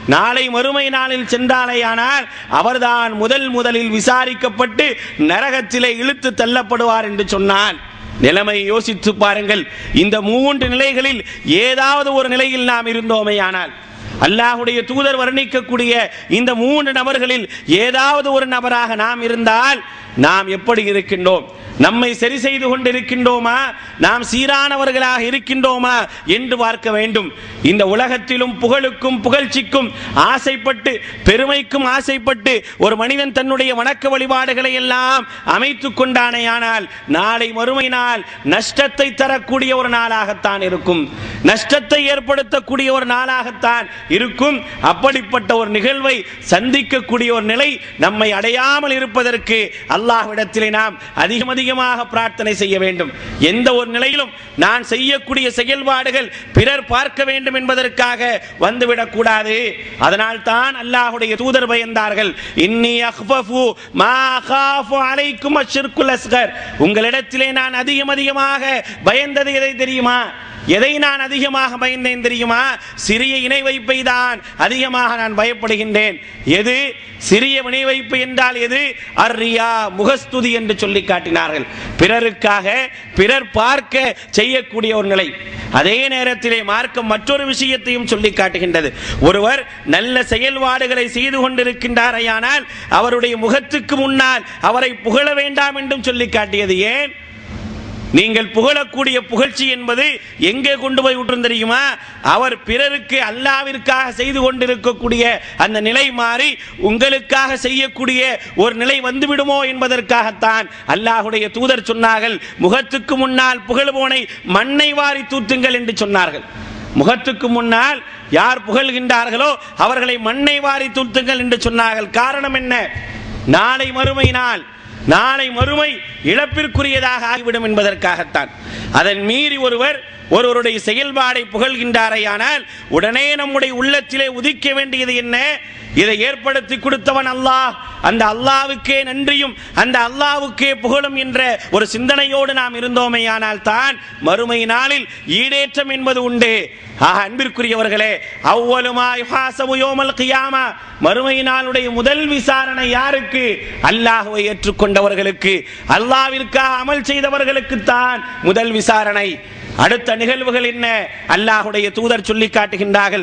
S3: நாளை மறுமை நாளில் சென்றாலேயானால் அவர்தான் முதல் முதலில் விசாரிக்கப்பட்டு நரகத்திலே இழுத்து தள்ளப்படுவார் என்று சொன்னான் நிலைமை யோசித்து பாருங்கள் இந்த மூன்று நிலைகளில் ஏதாவது ஒரு நிலையில் நாம் இருந்தோமேயானால் அல்லாஹுடைய தூதர் வர்ணிக்கக்கூடிய இந்த மூன்று நபர்களில் ஏதாவது ஒரு நபராக நாம் இருந்தால் நாம் எப்படி இருக்கின்றோம் நம்மை சரி செய்து கொண்டிருக்கின்றோமா நாம் சீரானவர்களாக இருக்கின்றோமா என்று பார்க்க வேண்டும் இந்த உலகத்திலும் புகழுக்கும் புகழ்ச்சிக்கும் ஆசைப்பட்டு பெருமைக்கும் ஆசைப்பட்டு ஒரு மனிதன் தன்னுடைய வணக்க வழிபாடுகளை எல்லாம் அமைத்துக் கொண்டானேயானால் நாளை மறுமை நாள் நஷ்டத்தை தரக்கூடிய ஒரு நாளாகத்தான் இருக்கும் நஷ்டத்தை ஏற்படுத்தக்கூடிய ஒரு நாளாகத்தான் இருக்கும் அப்படிப்பட்ட ஒரு நிகழ்வை சந்திக்கக்கூடிய ஒரு நிலை நம்மை அடையாமல் இருப்பதற்கு அல்லாஹ்விடத்திலே நாம் அதிகம் அதிகமாக பிரார்த்தனை செய்ய வேண்டும் எந்த ஒரு நிலையிலும் நான் செய்யக்கூடிய செயல்பாடுகள் பிறர் பார்க்க வேண்டும் என்பதற்காக வந்துவிடக் கூடாது அதனால் தான் அல்லாஹுடைய தூதர் பயந்தார்கள் இன்னி அஹ்ஃபஃபு மா அகாஃபு அலைக்கும் அஷ்ஷிர்குல் அஸ்கர் உங்களிடத்திலே நான் அதிகம் அதிகமாக பயந்தது எதை தெரியுமா எதை நான் அதிகமாக பயந்தேன் தெரியுமா சிறிய இணை வைப்பை தான் அதிகமாக நான் பயப்படுகின்றேன் எது சிறிய இணை வைப்பு என்றால் எது அர்ரியா முகஸ்துதி என்று சொல்லி காட்டினார்கள் பிறருக்காக பிறர் பார்க்க செய்யக்கூடிய ஒரு நிலை அதே நேரத்திலே மார்க்கம் மற்றொரு விஷயத்தையும் சொல்லி காட்டுகின்றது ஒருவர் நல்ல செயல்பாடுகளை செய்து கொண்டிருக்கின்றாரையானால் அவருடைய முகத்துக்கு முன்னால் அவரை புகழ வேண்டாம் என்றும் சொல்லி காட்டியது ஏன் நீங்கள் புகழக்கூடிய புகழ்ச்சி என்பது எங்கே கொண்டு போய் விட்டுரும் தெரியுமா அவர் பிறருக்கு அல்லாவிற்காக செய்து கொண்டிருக்கக்கூடிய அந்த நிலை மாறி உங்களுக்காக செய்யக்கூடிய ஒரு நிலை வந்துவிடுமோ என்பதற்காகத்தான் அல்லாஹுடைய தூதர் சொன்னார்கள் முகத்துக்கு முன்னால் புகழுவோனை மண்ணை வாரி தூத்துங்கள் என்று சொன்னார்கள் முகத்துக்கு முன்னால் யார் புகழ்கின்றார்களோ அவர்களை மண்ணை வாரி தூத்துங்கள் என்று சொன்னார்கள் காரணம் என்ன நாளை மறுமை நாள் நாளை மறுமை இழப்பிற்குரியதாக ஆகிவிடும் என்பதற்காகத்தான் அதன் மீறி ஒருவர் ஒருவருடைய செயல்பாடை புகழ்கின்றாரையானால் உடனே நம்முடைய உள்ளத்திலே உதிக்க வேண்டியது என்ன இதை ஏற்படுத்தி கொடுத்தவன் அல்லாஹ் அந்த அல்லாவுக்கே நன்றியும் அந்த அல்லாவுக்கே புகழும் என்ற ஒரு சிந்தனையோடு நாம் இருந்தோமேயானால் தான் மறுமை நாளில் ஈடேற்றம் என்பது உண்டு ஆக அன்பிற்குரியவர்களே அவ்வளுமா யுஹாசபு யோமல் கியாமா மறுமை நாளுடைய முதல் விசாரணை யாருக்கு அல்லாஹுவை ஏற்றுக்கொண்டவர்களுக்கு அல்லாவிற்காக அமல் செய்தவர்களுக்கு தான் முதல் விசாரணை அடுத்த நிகழ்வுகள் என்ன அல்லாஹுடைய தூதர் சொல்லி காட்டுகின்றார்கள்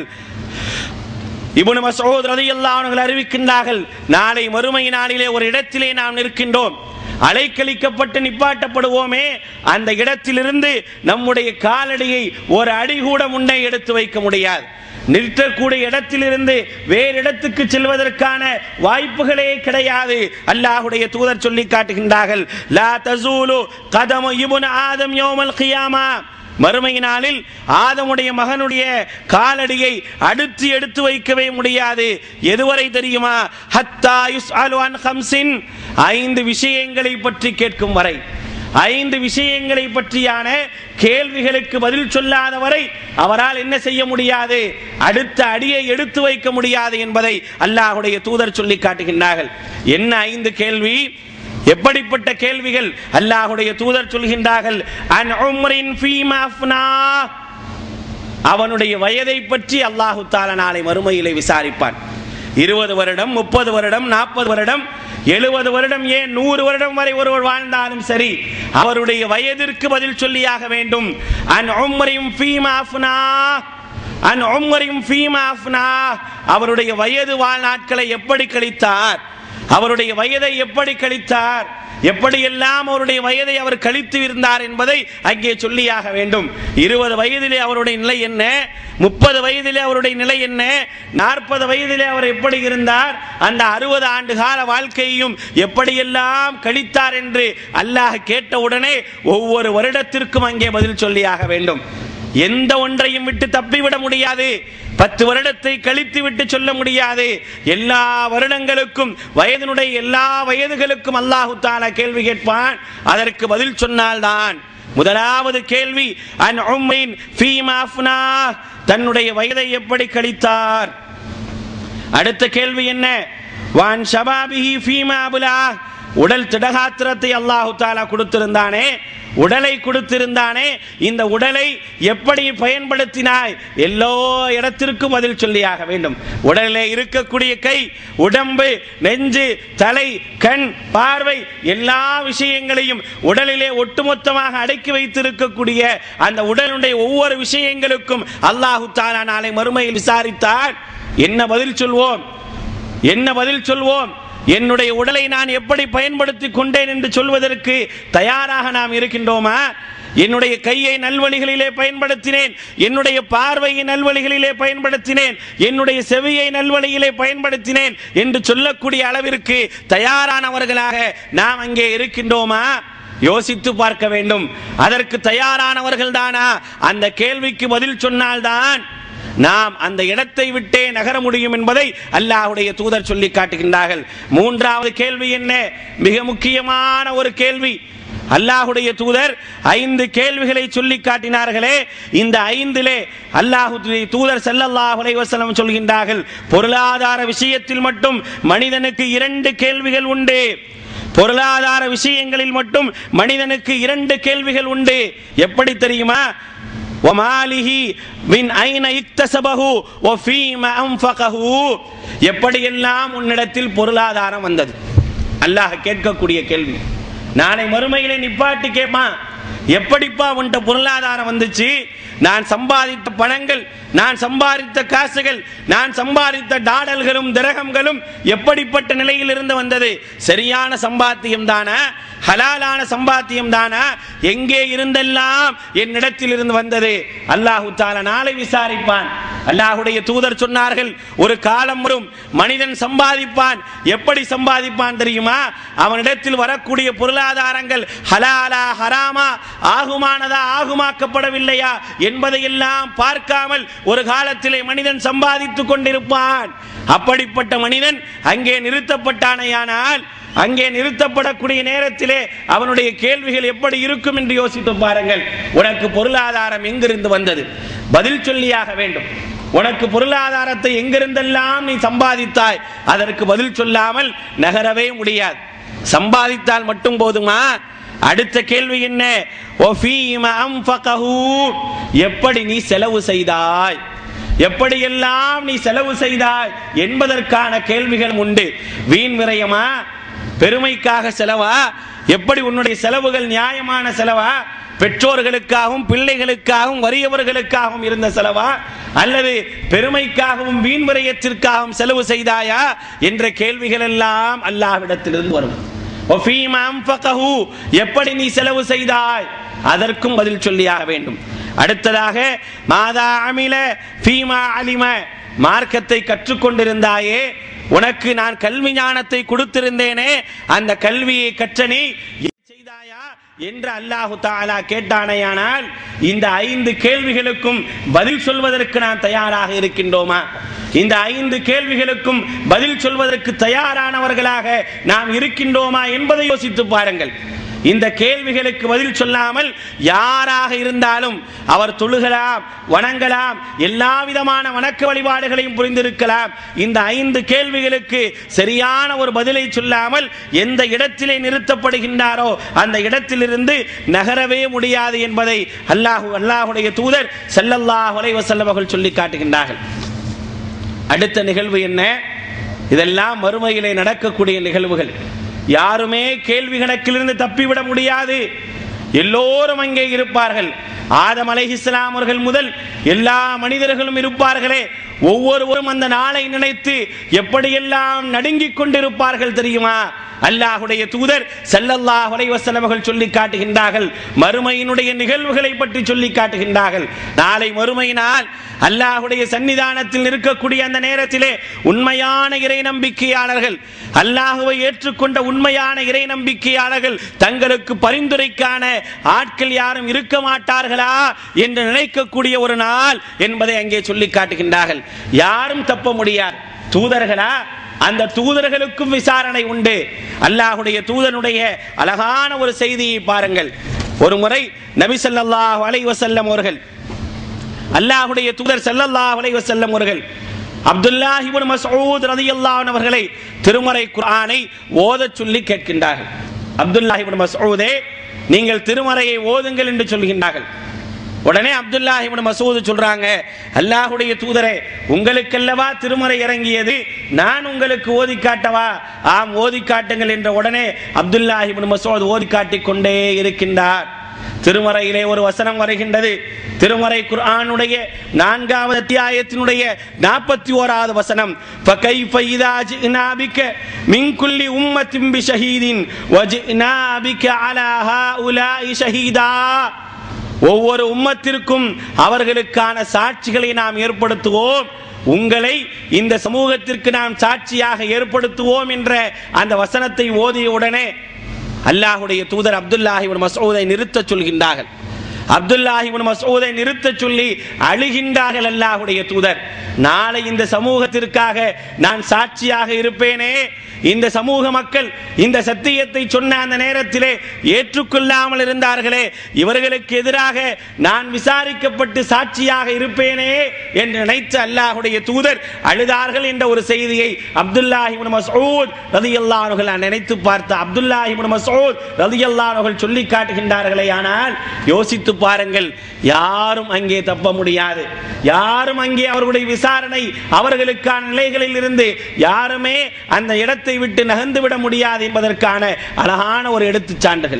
S3: இப்னு மஸ்ஊத் ரலியல்லாஹு அன்ஹு அறிவிக்கின்றார்கள் நாளை மறுமை நாளிலே ஒரு இடத்திலே நாம் நிற்கின்றோம் அலைக்கழிக்கப்பட்டு நிப்பாட்டப்படுவோமே அந்த இடத்திலிருந்து நம்முடைய காலடியை ஒரு அடி கூட முன்னே எடுத்து வைக்க முடியாது நிறுத்தக்கூடிய இடத்திலிருந்து வேறு இடத்துக்கு செல்வதற்கான வாய்ப்புகளே கிடையாது அல்லாஹுடைய தூதர் சொல்லி காட்டுகின்றார்கள் லா தசூலு கதமு இப்னு ஆதம் யௌமல் கியாமா மறுமை நாளில் ஆதமுடைய மகனுடைய காலடியை அடுத்து எடுத்து வைக்கவே முடியாது எதுவரை தெரியுமா ஹத்தா யுஸ்அலு அன் ஹம்சின் ஐந்து விஷயங்களை பற்றி கேட்கும் வரை ஐந்து விஷயங்களை பற்றியான கேள்விகளுக்கு பதில் சொல்லாத வரை அவரால் என்ன செய்ய முடியாது அடுத்த அடியை எடுத்து வைக்க முடியாது என்பதை அல்லாஹுடைய தூதர் சொல்லி காட்டுகின்றார்கள் என்ன ஐந்து கேள்வி எப்படிப்பட்ட கேள்விகள் அல்லாஹுடைய தூதர் சொல்கின்றார்கள் அன் உம்ரின் ஃபீமா அஃப்னா அவனுடைய வயதை பற்றி அல்லாஹு தாலா நாளை மறுமையிலே விசாரிப்பான் இருபது வருடம் முப்பது வருடம் நாற்பது வருடம் எழுபது வருடம் ஏன் நூறு வருடம் வரை ஒருவர் வாழ்ந்தாலும் சரி அவருடைய வயதிற்கு பதில் சொல்லியாக வேண்டும் அன் உம்ரின் ஃபீமா அஃப்னா அன் உம்ரின் ஃபீமா அஃப்னா அவருடைய வயது வாழ்நாட்களை எப்படி கழித்தார் அவருடைய வயதை எப்படி கழித்தார் எப்படியெல்லாம் அவருடைய வயதை அவர் கழித்து இருந்தார் என்பதை அங்கே சொல்லியாக வேண்டும் இருபது வயதிலே அவருடைய நிலை என்ன முப்பது வயதிலே அவருடைய நிலை என்ன நாற்பது வயதிலே அவர் எப்படி இருந்தார் அந்த அறுபது ஆண்டு கால வாழ்க்கையையும் எப்படியெல்லாம் கழித்தார் என்று அல்லாஹ் கேட்டவுடனே ஒவ்வொரு வருடத்திற்கும் அங்கே பதில் சொல்லியாக வேண்டும் எந்த ஒன்றையும் விட்டு தப்பிவிட முடியாது பத்து வருடத்தை கழித்து விட்டு சொல்ல முடியாது எல்லா வருடங்களுக்கும் வயதினுடைய எல்லா வயதுகளுக்கும் அல்லாஹு தாலா கேள்வி கேட்பான் அதற்கு பதில் சொன்னால்தான் முதலாவது கேள்வி அன் உம்ரின் ஃபீமா அஃப்னா தன்னுடைய வயதை எப்படி கழித்தார் அடுத்த கேள்வி என்ன வான் ஷபாபிஹி ஃபீமா அபுலா உடல் திடகாத்திரத்தை அல்லாஹு தாலா கொடுத்திருந்தானே உடலை கொடுத்திருந்தானே இந்த உடலை எப்படி பயன்படுத்தினாய் எல்லோ இடத்திற்கும் பதில் சொல்லியாக வேண்டும் உடலிலே இருக்கக்கூடிய கை உடம்பு நெஞ்சு தலை கண் பார்வை எல்லா விஷயங்களையும் உடலிலே ஒட்டுமொத்தமாக அடக்கி வைத்திருக்கக்கூடிய அந்த உடலுடைய ஒவ்வொரு விஷயங்களுக்கும் அல்லாஹு தாலா நாளை மறுமையில் விசாரித்தார் என்ன பதில் சொல்வோம் என்ன பதில் சொல்வோம் என்னுடைய உடலை நான் எப்படி பயன்படுத்தி கொண்டேன் என்று சொல்வதற்கு தயாராக நாம் இருக்கின்றோமா என்னுடைய கையை நல்வழிகளிலே பயன்படுத்தினேன் என்னுடைய பார்வையை நல்வழிகளிலே பயன்படுத்தினேன் என்னுடைய செவியை நல்வழியிலே பயன்படுத்தினேன் என்று சொல்லக்கூடிய அளவிற்கு தயாரானவர்களாக நாம் அங்கே இருக்கின்றோமா யோசித்து பார்க்க வேண்டும் அதற்கு தயாரானவர்கள் தானா அந்த கேள்விக்கு பதில் சொன்னால்தான் நாம் அந்த இடத்தை விட்டே நகர முடியும் என்பதை அல்லாஹ்வுடைய தூதர் சொல்லி காட்டுகின்றார்கள் மூன்றாவது கேள்வி என்ன மிக முக்கியமான ஒரு கேள்வி அல்லாஹுடைய தூதர் ஐந்து கேள்விகளை சொல்லி காட்டினார்களே இந்த ஐந்திலே அல்லாஹுடைய தூதர் ஸல்லல்லாஹு அலைஹி வஸல்லம் சொல்கின்றார்கள் பொருளாதார விஷயத்தில் மட்டும் மனிதனுக்கு இரண்டு கேள்விகள் உண்டு பொருளாதார விஷயங்களில் மட்டும் மனிதனுக்கு இரண்டு கேள்விகள் உண்டு எப்படி தெரியுமா ஒமாலிஹி மின் ஐன இக்தசபஹு ஒஃபீம அன்ஃபகஹு எப்படியெல்லாம் உன்னிடத்தில் பொருளாதாரம் வந்தது அல்லாஹ் கேட்கக்கூடிய கேள்வி நாளை மறுமையிலே நிப்பாட்டி கேட்பான் எப்படிப்பா உன்கிட்ட பொருளாதாரம் வந்துச்சு நான் சம்பாதித்த பணங்கள் நான் சம்பாதித்த காசுகள் நான் சம்பாதித்த டாடல்களும் திரகங்களும் எப்படிப்பட்ட நிலையில் இருந்து வந்தது சரியான சம்பாத்தியம் தானா ஹலாலான சம்பாத்தியம் தானா எங்கே இருந்தெல்லாம் என்னிடத்தில் இருந்து வந்தது அல்லாஹு தாலா நாளை விசாரிப்பான் அல்லாஹுடைய தூதர் சொன்னார்கள் ஒரு காலம் வரும் மனிதன் சம்பாதிப்பான் எப்படி சம்பாதிப்பான் தெரியுமா அவனிடத்தில் வரக்கூடிய பொருளாதாரங்கள் ஹலாலா ஹராமா ஆகுமானதா ஆகுமாக்கப்படவில்லையா என்பதையெல்லாம் பார்க்காமல் ஒரு காலத்திலே மனிதன் சம்பாதித்துக் கொண்டிருப்பான் அப்படிப்பட்ட மனிதன் அங்கே நிறுத்தப்பட்டானையானால் அங்கே நிறுத்தப்படக்கூடிய நேரத்திலே அவனுடைய கேள்விகள் எப்படி இருக்கும் என்று யோசித்து பாருங்கள் உனக்கு பொருளாதாரம் எங்கிருந்து வந்தது பதில் சொல்லியாக வேண்டும் உனக்கு பொருளாதாரத்தை எங்கிருந்தெல்லாம் நீ சம்பாதித்தாய் அதற்கு பதில் சொல்லாமல் நகரவே முடியாது சம்பாதித்தால் மட்டும் போதுமா அடுத்த கேள்வி என்ன ஒஃபீம அன்ஃபகஹு. எப்படி நீ செலவு செய்தாய் எப்படியெல்லாம் நீ செலவு செய்தாய் என்பதற்கான கேள்விகள் உண்டு வீண் விரயமா பெருமைக்காக செலவா எப்படி உன்னுடைய செலவுகள் நியாயமான செலவா பெற்றோர்களுக்காகவும் பிள்ளைகளுக்காகவும் வறியவர்களுக்காகவும் இருந்த செலவா அல்லது பெருமைக்காகவும் வீண் விரயத்திற்காகவும் செலவு செய்தாயா என்ற கேள்விகள் எல்லாம் அல்லாஹ்விடத்திலிருந்து வரும் ஒஃபீம அன்ஃபகஹு. எப்படி நீ செலவு செய்தாய் அதற்கும் பதில் சொல்லியாக வேண்டும் அடுத்ததாக மாதா அமில ஃபீமா அலிம மார்க்கத்தை கற்றுக்கொண்டிருந்தாயே உனக்கு நான் கல்வி ஞானத்தை கொடுத்திருந்தேனே அந்த கல்வியை கற்ற நீ என்ன செய்தாயா என்று அல்லாஹு தாலா கேட்டானேயானால் இந்த ஐந்து கேள்விகளுக்கும் பதில் சொல்வதற்கு நான் தயாராக இருக்கின்றோமா இந்த ஐந்து கேள்விகளுக்கும் பதில் சொல்வதற்கு தயாரானவர்களாக நாம் இருக்கின்றோமா என்பதை யோசித்து பாருங்கள் இந்த கேள்விகளுக்கு பதில் சொல்லாமல் யாராக இருந்தாலும் அவர் தொழுகலாம் வணங்கலாம் எல்லா விதமான வணக்க வழிபாடுகளையும் புரிந்திருக்கலாம் இந்த ஐந்து கேள்விகளுக்கு சரியான ஒரு பதிலை சொல்லாமல் எந்த இடத்திலே நிறுத்தப்படுகின்றாரோ அந்த இடத்திலிருந்து நகரவே முடியாது என்பதை அல்லாஹு அல்லாஹுடைய தூதர் ஸல்லல்லாஹு அலைஹி வஸல்லம் அவர்கள் சொல்லி காட்டுகின்றார்கள் அடுத்த நிகழ்வு என்ன இதெல்லாம் மறுமையிலே நடக்கக்கூடிய நிகழ்வுகள் யாருமே கேள்வி கணக்கிலிருந்து தப்பிவிட முடியாது எல்லோரும் அங்கே இருப்பார்கள் ஆதம் அலைஹிஸ்ஸலாம் அவர்கள் முதல் எல்லா மனிதர்களும் இருப்பார்களே ஒவ்வொருவரும் அந்த நாளை நினைத்து எப்படியெல்லாம் நடுங்கிக் கொண்டிருப்பார்கள் தெரியுமா அல்லாஹுடைய தூதர் ஸல்லல்லாஹு அலைஹி வஸல்லம் அவர்கள் சொல்லி காட்டுகின்றார்கள் மறுமையினுடைய நிகழ்வுகளை பற்றி சொல்லி காட்டுகின்றார்கள் நாளை மறுமையினால் அல்லாஹுடைய சன்னிதானத்தில் இருக்கக்கூடிய அந்த நேரத்திலே உண்மையான இறை நம்பிக்கையாளர்கள் அல்லாஹுவை ஏற்றுக்கொண்ட உண்மையான இறை நம்பிக்கையாளர்கள் தங்களுக்கு பரிந்துரைக்கான ஆட்கள் யாரும் இருக்க மாட்டார்களா என்று நினைக்கக்கூடிய ஒரு நாள் என்பதை அங்கே சொல்லி காட்டுகின்றார்கள் யாரும் தப்ப முடியாது தூதர்களா அந்த தூதர்களுக்கும் விசாரணை உண்டு அல்லாஹுடைய தூதனுடைய அழகான ஒரு செய்தியை பாருங்கள் ஒரு முறை நபி ஸல்லல்லாஹு அலைஹி வஸல்லம் அவர்கள் அல்லாஹுடைய தூதர் ஸல்லல்லாஹு அலைஹி வஸல்லம் அவர்கள் அப்துல்லாஹி இப்னு மஸ்ஊத் ரலியல்லாஹு அன்ஹு அவர்களை திருமறை குர்ஆனை ஓதச் சொல்லி கேட்கின்றார்கள் அப்துல்லாஹி இப்னு மஸ்ஊதே நீங்கள் திருமறையை ஓதுங்கள் என்று சொல்கின்றார்கள் உடனே அப்துல்லாஹி இப்னு மசூத் சொல்றாங்க அல்லாஹ்வுடைய தூதரே உங்களுக்கல்லவா திருமறை இறங்கியது நான் உங்களுக்கு ஓதி காட்டவா ஆம் ஓதி காட்டுங்கள் என்ற உடனே அப்துல்லாஹி இப்னு மசூத் ஓதி காட்டிக் கொண்டே இருக்கின்றார் திருமறையிலே ஒரு வசனம் வருகின்றது திருமறை குர்ஆனுடைய நான்காவது அத்தியாயத்தினுடைய நாற்பத்தி ஓராவது வசனம் فَكَيْفَ إِذَا جِئْنَا بِكَ مِنْ كُلِّ أُمَّةٍ بِشَهِيدٍ وَجِئْنَا بِكَ عَلَى هَؤُلَاءِ شَهِيدًا ஒவ்வொரு உம்மத்திற்கும் அவர்களுக்கான சாட்சிகளை நாம் ஏற்படுத்துவோம் உங்களை இந்த சமூகத்திற்கு நாம் சாட்சியாக ஏற்படுத்துவோம் என்ற அந்த வசனத்தை ஓதிய உடனே அல்லாஹுடைய தூதர் அப்துல்லாஹி இப்னு மஸ்ஊதை நிறுத்தச் சொல்கின்றார்கள் அப்துல்லாஹி இப்னு மஸ்ஊதை நிறுத்தச் சொல்லி அழுகின்றார்கள் அல்லாஹுடைய தூதர் நாளை இந்த சமூகத்திற்காக நான் சாட்சியாக இருப்பேனே இந்த சமூக மக்கள் இந்த சத்தியத்தை சொன்ன அந்த நேரத்திலே ஏற்றுக்கொள்ளாமல் இருந்தார்களே இவர்களுக்கு எதிராக நான் விசாரிக்கப்பட்டு சாட்சியாக இருப்பேனே என்று நினைத்த அல்லாஹுடைய தூதர் அழுதார்கள் என்ற ஒரு செய்தியை அப்துல்லாஹி இப்னு மஸ்ஊத் ரலியல்லாஹு அன்ஹு நினைத்து பார்த்த அப்துல்லாஹி இப்னு மஸ்ஊத் ரலியல்லாஹு அன்ஹு சொல்லி காட்டுகின்றார்களே ஆனால் யோசித்து பாருங்கள் யாரும் அங்கே தப்ப முடியாது யாரும் அங்கே அவர்களுடைய விசாரணை அவர்களுக்கான நிலைகளில் இருந்து யாருமே அந்த இடத்தை விட்டு நகர்ந்து விட முடியாது என்பதற்கான அழகான ஒரு எடுத்துச் சான்றுகள்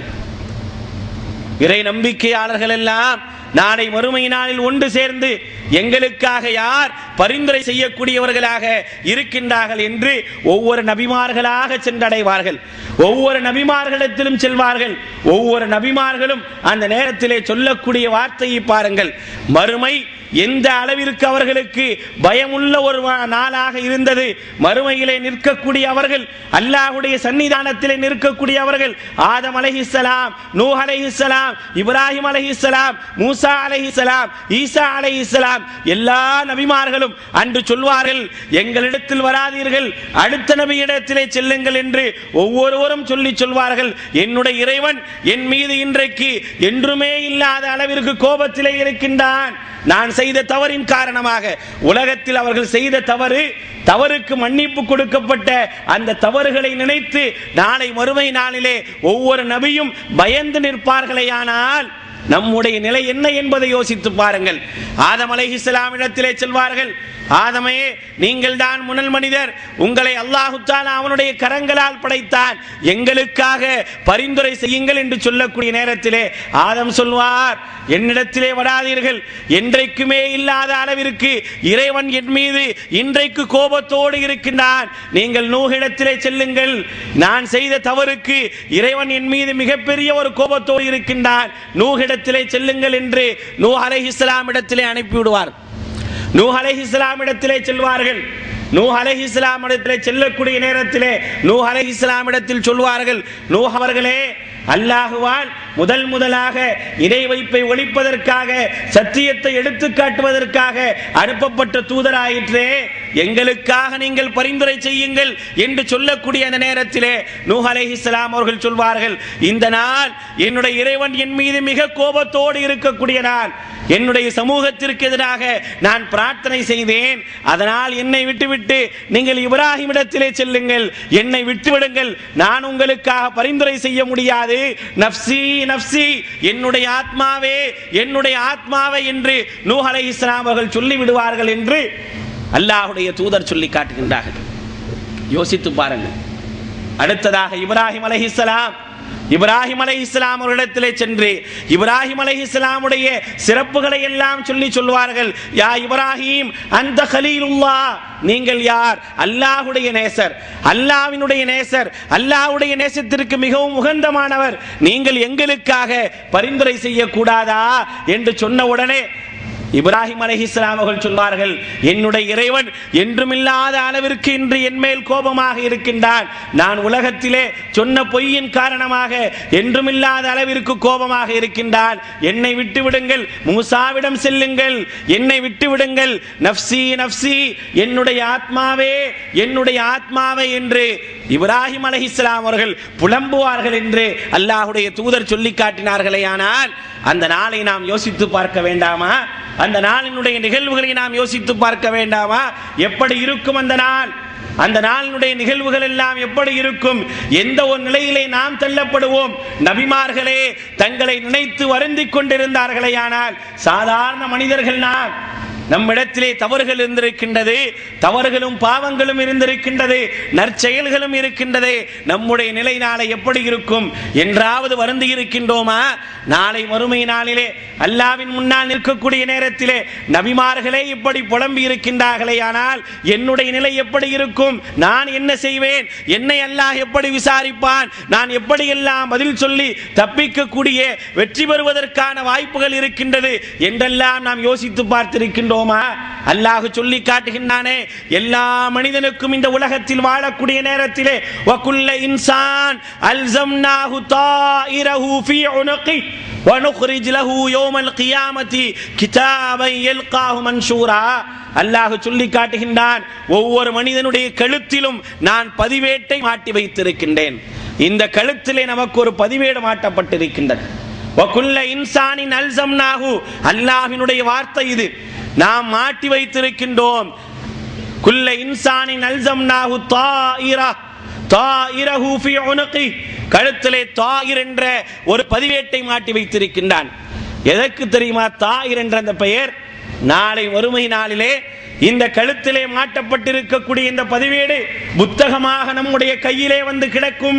S3: இறை நம்பிக்கையாளர்கள் எல்லாம் நாளை மறுமை நாளில் ஒன்று சேர்ந்து எங்களுக்காக யார் பரிந்துரை செய்யக்கூடியவர்களாக இருக்கின்றார்கள் என்று ஒவ்வொரு நபிமார்களாக சென்றடைவார்கள் ஒவ்வொரு நபிமார்களிடத்திலும் செல்வார்கள் ஒவ்வொரு நபிமார்களும் அந்த நேரத்திலே சொல்லக்கூடிய வார்த்தையை பாருங்கள் மறுமை எந்த அளவிற்கு அவர்களுக்கு பயமுள்ள ஒரு வா- நாளாக இருந்தது மறுமையிலே நிற்கக்கூடிய அவர்கள் அல்லாஹ்வுடைய சன்னிதானத்திலே நிற்கக்கூடிய அவர்கள் ஆதம் அலைஹிஸ்ஸலாம் நூ அலைஹிஸ்ஸலாம் இப்ராஹிம் அலைஹிஸ்ஸலாம் மூசா அலைஹிஸ்ஸலாம் ஈசா அலைஹிஸ்ஸலாம் எல்லா நபிமார்களும் அன்று சொல்வார்கள் எங்களிடத்தில் வராதீர்கள் அடுத்த நபியிடத்திலே செல்லுங்கள் என்று ஒவ்வொருவரும் சொல்லி சொல்வார்கள் என்னுடைய இறைவன் என் மீது இன்றைக்கு என்றுமே இல்லாத அளவிற்கு கோபத்திலே இருக்கின்றான் நான் செய்த தவறின் காரணமாக உலகத்தில் அவர்கள் செய்த தவறு தவறுக்கு மன்னிப்பு கொடுக்கப்பட்ட அந்த தவறுகளை நினைத்து நாளை மறுமை நாளிலே ஒவ்வொரு நபியும் பயந்து நிற்பார்களேயானால் நம்முடைய நிலை என்ன என்பதை யோசித்து பாருங்கள் ஆதம் அலைஹிஸ்ஸலாம் இடத்திலே செல்வார்கள் ஆதமே நீங்கள் தான் முனல் மனிதர் உங்களை அல்லாஹு தாலா அவனுடைய கரங்களால் படைத்தான் எங்களுக்காக பரிந்துரை செய்யுங்கள் என்று சொல்லக்கூடிய நேரத்திலே ஆதம் சொல்வார் என்னிடத்திலே வராதீர்கள் என்றைக்குமே இல்லாத அளவிற்கு இறைவன் என் மீது இன்றைக்கு கோபத்தோடு இருக்கின்றான் நீங்கள் நூகிடத்திலே செல்லுங்கள் நான் செய்த தவறுக்கு இறைவன் என் மீது மிகப்பெரிய ஒரு கோபத்தோடு இருக்கின்றான் நூகிடத்திலே செல்லுங்கள் என்று நூ அலைஹிஸ்ஸலாம் இடத்திலே அனுப்பிவிடுவார் நூ அலைஹிஸ்ஸலாம் இடத்திலே செல்வார்கள் நூ அலைஹிஸ்ஸலாம் இடத்திலே செல்லக்கூடிய நேரத்திலே நூ அலைஹிஸ்ஸலாம் இடத்தில் சொல்வார்கள் நூ அவர்களே அல்லாஹுவால் முதல் முதலாக இணை வைப்பை ஒழிப்பதற்காக சத்தியத்தை எடுத்து காட்டுவதற்காக அனுப்பப்பட்ட தூதராயிற்றே எங்களுக்காக நீங்கள் பரிந்துரை செய்யுங்கள் என்று சொல்லக்கூடிய அந்த நேரத்திலே நூஹ் அலைஹிஸ்ஸலாம் அவர்கள் சொல்வார்கள் இந்த நாள் என்னுடைய இறைவன் என் மீது மிக கோபத்தோடு இருக்கக்கூடிய நாள் என்னுடைய சமூகத்திற்கு எதிராக நான் பிரார்த்தனை செய்தேன் அதனால் என்னை விட்டுவிட்டு நீங்கள் இப்ராஹிம் இடத்திலே செல்லுங்கள் என்னை விட்டுவிடுங்கள் நான் உங்களுக்காக பரிந்துரை செய்ய முடியாது நப்சி நப்சி என்னுடைய ஆத்மாவே என்னுடைய ஆத்மாவே என்று நூஹ் அலைஹிஸ்ஸலாம் அவர்கள் சொல்லி விடுவார்கள் என்று அல்லாஹ்வுடைய தூதர் சொல்லி காட்டுகின்றார்கள் யோசித்து பாருங்கள் அடுத்ததாக இப்ராஹிம் அலைஹிஸ்ஸலாம் இப்ராஹிம் அலை இஸ்லாம் அவர்களிடத்திலே சென்று இப்ராஹிம் அலை இஸ்லாமுடைய சிறப்புகளை எல்லாம் சொல்லி சொல்வார்கள் யா இப்ராஹிம் அந்த கலீலுல்லா நீங்கள் யார் அல்லாஹ்வுடைய நேசர் அல்லாஹ்வினுடைய நேசர் அல்லாஹ்வுடைய நேசத்திற்கு மிகவும் உகந்தமானவர் நீங்கள் எங்களுக்காக பரிந்துரை செய்யக்கூடாதா என்று சொன்ன உடனே இப்ராஹிம் அலைஹிஸ்ஸலாம் அவர்கள் சொல்வார்கள் என்னுடைய இறைவன் என்றுமில்லாத அளவிற்கு இன்று என் மேல் கோபமாக இருக்கின்றான் நான் உலகத்திலே சொன்ன பொய்யின் காரணமாக என்றுமில்லாத அளவிற்கு கோபமாக இருக்கின்றான் என்னை விட்டு விடுங்கள் மூசாவிடம் செல்லுங்கள் என்னை விட்டு விடுங்கள் நப்சி நப்சி என்னுடைய ஆத்மாவே என்னுடைய ஆத்மாவே என்று இப்ராஹிம் அலைஹிஸ்ஸலாம் அவர்கள் புலம்புவார்கள் என்று அல்லாஹ்வுடைய தூதர் சொல்லி காட்டினார்களே ஆனால் அந்த நாளை நாம் யோசித்து பார்க்க வேண்டாமா அந்த நாளினுடைய நிகழ்வுகளை நாம் யோசித்து பார்க்க வேண்டாமா எப்படி இருக்கும் அந்த நாள் அந்த நாளினுடைய நிகழ்வுகள் எல்லாம் எப்படி இருக்கும் எந்த ஒரு நிலையிலே நாம் தள்ளப்படுவோம் நபிமார்களே தங்களை நினைத்து வருந்திக் கொண்டிருந்தார்களே ஆனால் சாதாரண மனிதர்கள் நாம் நம்மிடத்திலே தவறுகள் இருந்திருக்கின்றது தவறுகளும் பாவங்களும் இருந்திருக்கின்றது நற்செயல்களும் இருக்கின்றது நம்முடைய நிலை நாளை எப்படி இருக்கும் என்றாவது வருந்தி இருக்கின்றோமா நாளை மறுமை நாளிலே அல்லாவின் முன்னால் நிற்கக்கூடிய நேரத்திலே நபிமார்களே இப்படி புலம்பி இருக்கின்றார்களே ஆனால் என்னுடைய நிலை எப்படி இருக்கும் நான் என்ன செய்வேன் என்னை அல்லாஹ் எப்படி விசாரிப்பான் நான் எப்படியெல்லாம் பதில் சொல்லி தப்பிக்கக்கூடிய வெற்றி பெறுவதற்கான வாய்ப்புகள் இருக்கின்றது என்றெல்லாம் நாம் யோசித்து பார்த்திருக்கின்றோமா அல்லாஹ் சொல்லி காட்டுகின்றானே எல்லா மனிதனுக்கும் இந்த உலகத்தில் வாழக்கூடிய நேரத்திலே வகுல்ல இன்சான் அல்சம்னாஹு தாயிரஹு ஃபீ உனகி ونخرج له يوم القيامة كتابا يلقاه منشورا அல்லாஹ் சொல்லி காட்டுகின்றான் ஒவ்வொரு மனிதனுடைய கழுத்திலும் நான் பதிவேட்டை மாட்டி வைத்திருக்கின்றேன் இந்த கழுத்திலே நமக்கு ஒரு பதிவேடு மாட்டப்பட்டிருக்கின்றது வகுல்ல இன்சானின் அல்சம்னாஹு அல்லாஹ்வினுடைய வார்த்தை இது நாம் மாட்டி வைத்திருக்கின்றோம் குல்ல இன்சானின் அல்சம்னாஹு தாயிரா தாயிரஹு ஃபீ உனகி கழுத்திலே தாயிர் என்ற ஒரு பதிவேட்டை மாட்டி வைத்திருக்கின்றான் எதற்கு தெரியுமா தாயிர் என்ற அந்த பெயர் நாளை வறுமை நாளிலே இந்த கழுத்திலே மாட்டப்பட்டிருக்கக்கூடிய இந்த பதிவேடு புத்தகமாக நம்முடைய கையிலே வந்து கிடக்கும்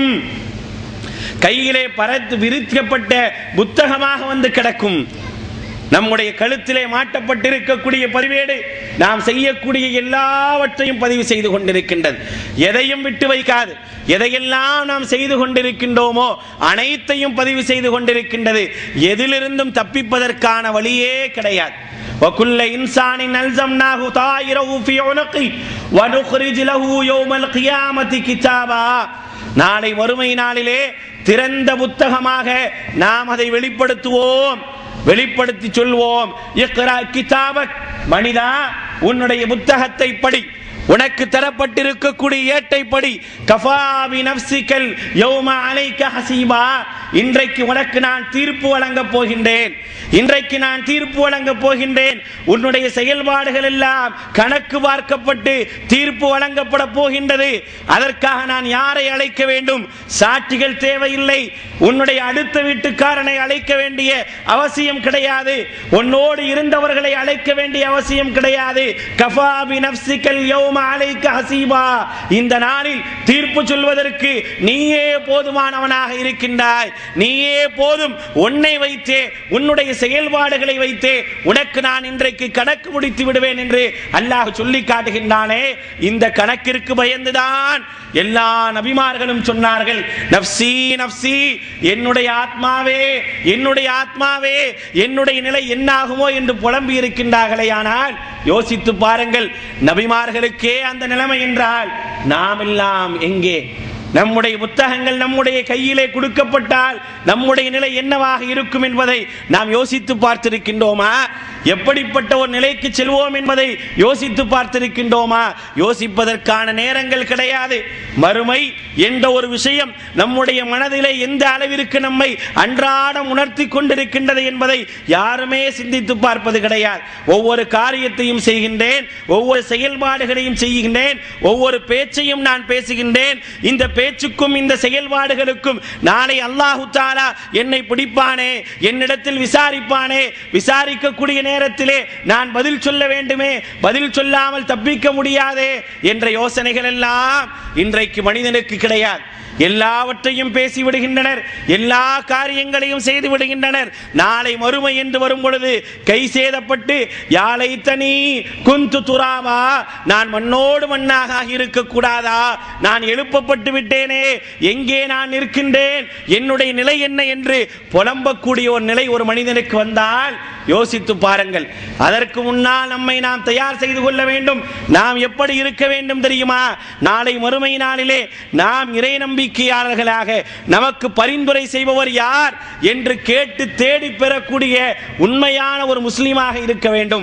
S3: கையிலே பறத்து விரிக்கப்பட்ட புத்தகமாக வந்து கிடக்கும் நம்முடைய கழுத்திலே மாட்டப்பட்டிருக்கக்கூடிய பதிவேடு நாம் செய்யக்கூடிய எல்லாவற்றையும் பதிவு செய்து கொண்டிருக்கின்றது எதையும் விட்டு வைக்காது எதையெல்லாம் நாம் செய்து கொண்டிருக்கின்றோமோ அனைத்தையும் பதிவு செய்து கொண்டிருக்கின்றது எதிலிருந்தும் தப்பிப்பதற்கான வழியே கிடையாது وكل إنسان ألزمناه طائره في عنقه ونخرج له يوم القيامة كتابا நாளை வறுமை நாளிலே திறந்த புத்தகமாக நாம் அதை வெளிப்படுத்துவோம் வெளிப்படுத்தி சொல்வோம் இக்ரா கிதாபக் மனிதா உன்னுடைய புத்தகத்தை படி உனக்கு தரப்பட்டிருக்கக்கூடிய ஏட்டை படி கஃபாபி நப்சிக்கல் யௌம அலைக்க ஹசீபா இன்றைக்கு உனக்கு நான் தீர்ப்பு வழங்கப் போகின்றேன் இன்றைக்கு நான் தீர்ப்பு வழங்கப் போகின்றேன் உன்னுடைய செயல்பாடுகள் எல்லாம் கணக்கு பார்க்கப்பட்டு தீர்ப்பு வழங்கப்பட போகின்றது அதற்காக நான் யாரை அழைக்க வேண்டும் சாட்சிகள் தேவையில்லை உன்னுடைய அடுத்த வீட்டுக்காரனை அழைக்க வேண்டிய அவசியம் கிடையாது உன்னோடு இருந்தவர்களை அழைக்க வேண்டிய அவசியம் கிடையாது கஃபாபி நப்சிக்கல் யௌம அலைக்க ஹசீபா இந்த நாளில் தீர்ப்பு சொல்வதற்கு நீயே போதுமானவனாக இருக்கின்றாய் நீயே போதும் உன்னை வைத்தே உன்னுடைய செயல்பாடுகளை வைத்தே உனக்கு நான் இன்றைக்கு கணக்கு முடித்து விடுவேன் என்று அல்லாஹ் சொல்லி காட்டுகின்றானே இந்த கணக்கிற்கு பயந்துதான் எல்லா நபிமார்களும் சொன்னார்கள் நப்சி நப்சி என்னுடைய ஆத்மாவே என்னுடைய ஆத்மாவே என்னுடைய நிலை என்னாகுமோ என்று புலம்பி இருக்கின்றார்களே ஆனால் யோசித்து பாருங்கள் நபிமார்களுக்கே அந்த நிலைமை என்றால் நாம் எல்லாம் எங்கே நம்முடைய புத்தகங்கள் நம்முடைய கையிலே கொடுக்கப்பட்டால் நம்முடைய நிலை என்னவாக இருக்கும் என்பதை நாம் யோசித்து பார்த்திருக்கின்றோமா எப்படிப்பட்ட ஒரு நிலைக்கு செல்வோம் என்பதை யோசித்து பார்த்திருக்கின்றோமா யோசிப்பதற்கான நேரங்கள் கிடையாது மறுமை என்ற ஒரு விஷயம் நம்முடைய மனதிலே எந்த அளவிற்கு நம்மை அன்றாடம் உணர்த்தி கொண்டிருக்கின்றது என்பதை யாருமே சிந்தித்து பார்ப்பது கிடையாது ஒவ்வொரு காரியத்தையும் செய்கின்றேன் ஒவ்வொரு செயல்பாடுகளையும் செய்கின்றேன் ஒவ்வொரு பேச்சையும் நான் பேசுகின்றேன் இந்த பேச்சுக்கும் இந்த செயல்பாடுகளுக்கும் நாளை அல்லாஹு தாலா என்னை பிடிப்பானே என்னிடத்தில் விசாரிப்பானே விசாரிக்கக்கூடிய நேரத்திலே நான் பதில் சொல்ல வேண்டுமே பதில் சொல்லாமல் தப்பிக்க முடியாதே என்ற யோசனைகள் எல்லாம் இன்றைக்கு மனிதனுக்கு கிடையாது எல்லாவற்றையும் பேசி விடுகின்றனர் எல்லா காரியங்களையும் செய்து விடுகின்றனர் நாளை மறுமை என்று வரும் பொழுது கை சேதப்பட்டு யாழை தனி குந்து துராவா நான் மண்ணோடு மண்ணாக இருக்க கூடாதா நான் எழுப்பப்பட்டு விட்டேனே எங்கே நான் நிற்கின்றேன் என்னுடைய நிலை என்ன என்று புலம்பக்கூடிய ஒரு நிலை ஒரு மனிதனுக்கு வந்தால் யோசித்து பாருங்கள் அதற்கு முன்னால் நம்மை நாம் தயார் செய்து கொள்ள வேண்டும் நாம் எப்படி இருக்க வேண்டும் தெரியுமா நாளை மறுமை நாளிலே நாம் இறை நம்பிக்கையாளர்களாக நமக்கு பரிந்துரை செய்பவர் யார் என்று கேட்டு தேடி பெறக்கூடிய உண்மையான ஒரு முஸ்லீமாக இருக்க வேண்டும்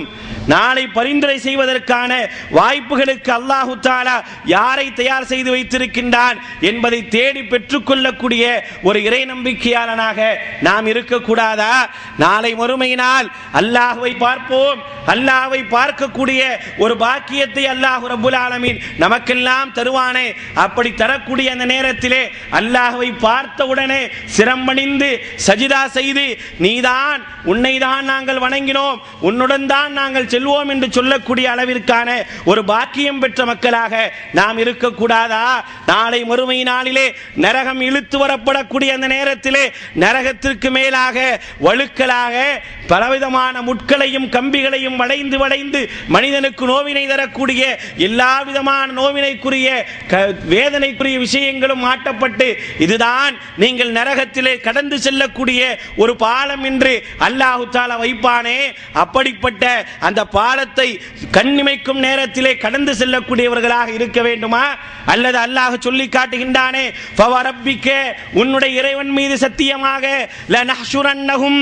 S3: நாளை பரிந்துரை செய்வதற்கான வாய்ப்புகளுக்கு அல்லாஹு தாலா யாரை தயார் செய்து வைத்திருக்கின்றான் என்பதை தேடி பெற்றுக்கொள்ளக்கூடிய ஒரு இறை நம்பிக்கையாளனாக நாம் இருக்கக்கூடாதா நாளை மறுமையினால் அல்லாஹுவை பார்ப்போம் அல்லாஹ்வை பார்க்கக்கூடிய ஒரு பாக்கியத்தை அல்லாஹ் ரப்புல் ஆலமீன் நமக்கெல்லாம் தருவானே அப்படி தரக்கூடிய அந்த நேரத்திலே அல்லாஹ்வை பார்த்த உடனே சிரம்பணிந்து சஜிதா செய்து நீதான் உன்னைதான் நாங்கள் வணங்கினோம் உன்னுடன் தான் நாங்கள் செல்வோம் என்று சொல்லக்கூடிய அளவிற்கான ஒரு பாக்கியம் பெற்ற மக்களாக நாம் இருக்கக்கூடாதா நாளை மறுமை நாளிலே நரகம் இழுத்து வரப்படக்கூடிய அந்த நேரத்திலே நரகத்திற்கு மேலாக வழுக்கலாக பலவிதமான முட்களையும் கம்பிகளையும் வளைந்து வளைந்து மனிதனுக்கு நோவினை தரக்கூடிய எல்லா விதமான நோவினைக்குரிய க- வேதனைக்குரிய விஷயங்களும் மாட்டப்பட்டு இதுதான் நீங்கள் நரகத்திலே கடந்து செல்லக்கூடிய ஒரு பாலம் என்று அல்லாஹு தாலா வைப்பானே அப்படிப்பட்ட அந்த பாலத்தை கண்ணிமைக்கும் நேரத்திலே கடந்து செல்லக்கூடியவர்களாக இருக்க வேண்டுமா அல்லது அல்லாஹ் சொல்லி காட்டுகின்றானே ஃபவரப்பிக்க உன்னுடைய இறைவன் மீது சத்தியமாக லனஹ்ஷுரன்னஹும்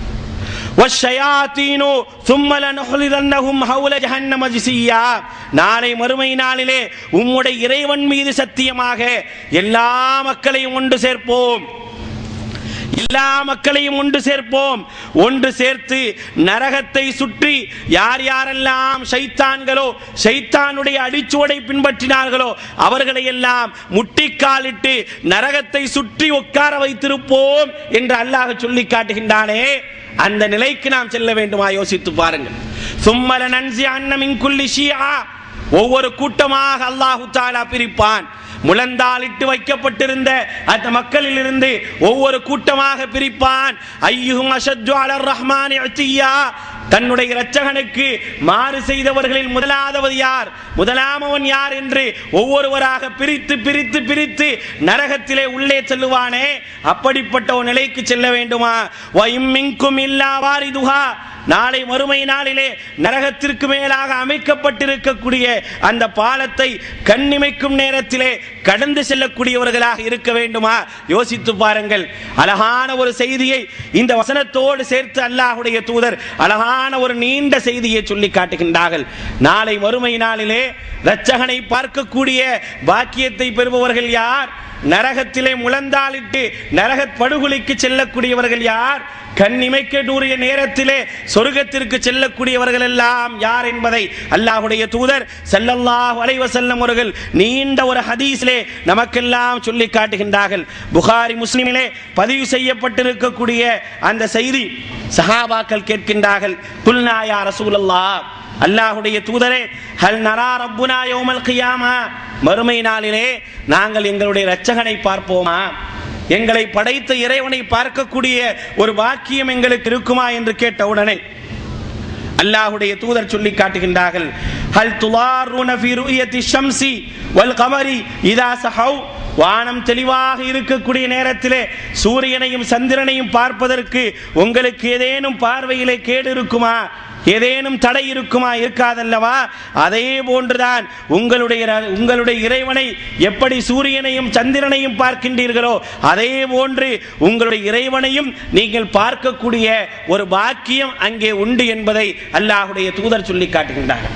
S3: والشياطين ثم لنحضرنهم حول جهنم جثيا நாளை மறுமை நாளிலே உம்முடைய இறைவன் மீது சத்தியமாக எல்லா மக்களையும் ஒன்று சேர்ப்போம் எல்லா மக்களையும் ஒன்று சேர்ப்போம் ஒன்று சேர்த்து நரகத்தை சுற்றி யார் யாரெல்லாம் ஷைத்தான்களோ ஷைத்தானுடைய அடிச்சுவடை பின்பற்றினார்களோ அவர்களை எல்லாம் முட்டிக்காலிட்டு நரகத்தை சுற்றி உட்கார வைத்திருப்போம் என்று அல்லாஹ் சொல்லி காட்டுகின்றானே அந்த நிலைக்கு நாம் செல்ல வேண்டுமா யோசித்து பாருங்கள் சும்மல நன்சி அன்னமின் குல்லி ஷியா ஒவ்வொரு கூட்டமாக அல்லாஹு தாலா பிரிப்பான் முழந்தாளிட்டு வைக்கப்பட்டிருந்த அந்த மக்களில் இருந்து ஒவ்வொரு கூட்டமாக பிரிப்பான் ஐயுகும் அஷத்து அலர் ரஹ்மான் அத்தியா தன்னுடைய இரட்சகனுக்கு மாறு செய்தவர்களில் முதலாதவர் யார் முதலாமவன் யார் என்று ஒவ்வொருவராக பிரித்து பிரித்து பிரித்து நரகத்திலே உள்ளே செல்லுவானே அப்படிப்பட்ட ஒரு நிலைக்கு செல்ல வேண்டுமா வயிம்மிங்கும் இல்லா வாரிதுஹா நாளை மறுமை நாளிலே நரகத்திற்கு மேலாக அமைக்கப்பட்டிருக்கக்கூடிய அந்த பாலத்தை கண்ணிமைக்கும் நேரத்திலே கடந்து செல்லக்கூடியவர்களாக இருக்க வேண்டுமா யோசித்து பாருங்கள் அழகான ஒரு செய்தியை இந்த வசனத்தோடு சேர்த்து அல்லாஹுடைய தூதர் அழகான ஒரு நீண்ட செய்தியை சொல்லி காட்டுகின்றார்கள் நாளை மறுமை நாளிலே இரட்சகனை பார்க்கக்கூடிய பாக்கியத்தை பெறுபவர்கள் யார் நரகத்திலே முழந்தாளிட்டு நரக படுகொலிக்கு செல்லக்கூடியவர்கள் யார் கண்ணிமைக்கக்கூடிய நேரத்திலே சொர்க்கத்திற்கு செல்லக்கூடியவர்கள் எல்லாம் யார் என்பதை அல்லாஹுடைய தூதர் ஸல்லல்லாஹு அலைஹி வஸல்லம் அவர்கள் நீண்ட ஒரு ஹதீஸிலே நமக்கெல்லாம் சொல்லி காட்டுகின்றார்கள் புகாரி முஸ்லிமிலே பதிவு செய்யப்பட்டிருக்கக்கூடிய அந்த செய்தி சஹாபாக்கள் கேட்கின்றார்கள் குல்னா யா ரசூலல்லாஹ் அல்லாஹுடைய தூதரே ஹல் நரா ரப்புனா யௌமல் கியாமா மறுமை நாளிலே நாங்கள் எங்களுடைய இரட்சகனை பார்ப்போமா எங்களை படைத்த இறைவனை பார்க்கக்கூடிய ஒரு வாக்கியம் எங்களுக்கு இருக்குமா என்று கேட்ட உடனே அல்லாஹுடைய தூதர் சொல்லி காட்டுகின்றார்கள் ஹல் துலாருன ஃபி ருயத்தி ஷம்சி வல் கமரி இதா சஹவ் வானம் தெளிவாக இருக்கக்கூடிய நேரத்திலே சூரியனையும் சந்திரனையும் பார்ப்பதற்கு உங்களுக்கு ஏதேனும் பார்வையிலே கேடு இருக்குமா ஏதேனும் தடை இருக்குமா இருக்காதல்லவா அதே போன்றுதான் உங்களுடைய ர- உங்களுடைய இறைவனை எப்படி சூரியனையும் சந்திரனையும் பார்க்கின்றீர்களோ அதே போன்று உங்களுடைய இறைவனையும் நீங்கள் பார்க்கக்கூடிய ஒரு பாக்கியம் அங்கே உண்டு என்பதை அல்லாஹுடைய தூதர் சொல்லி காட்டுகின்றார்கள்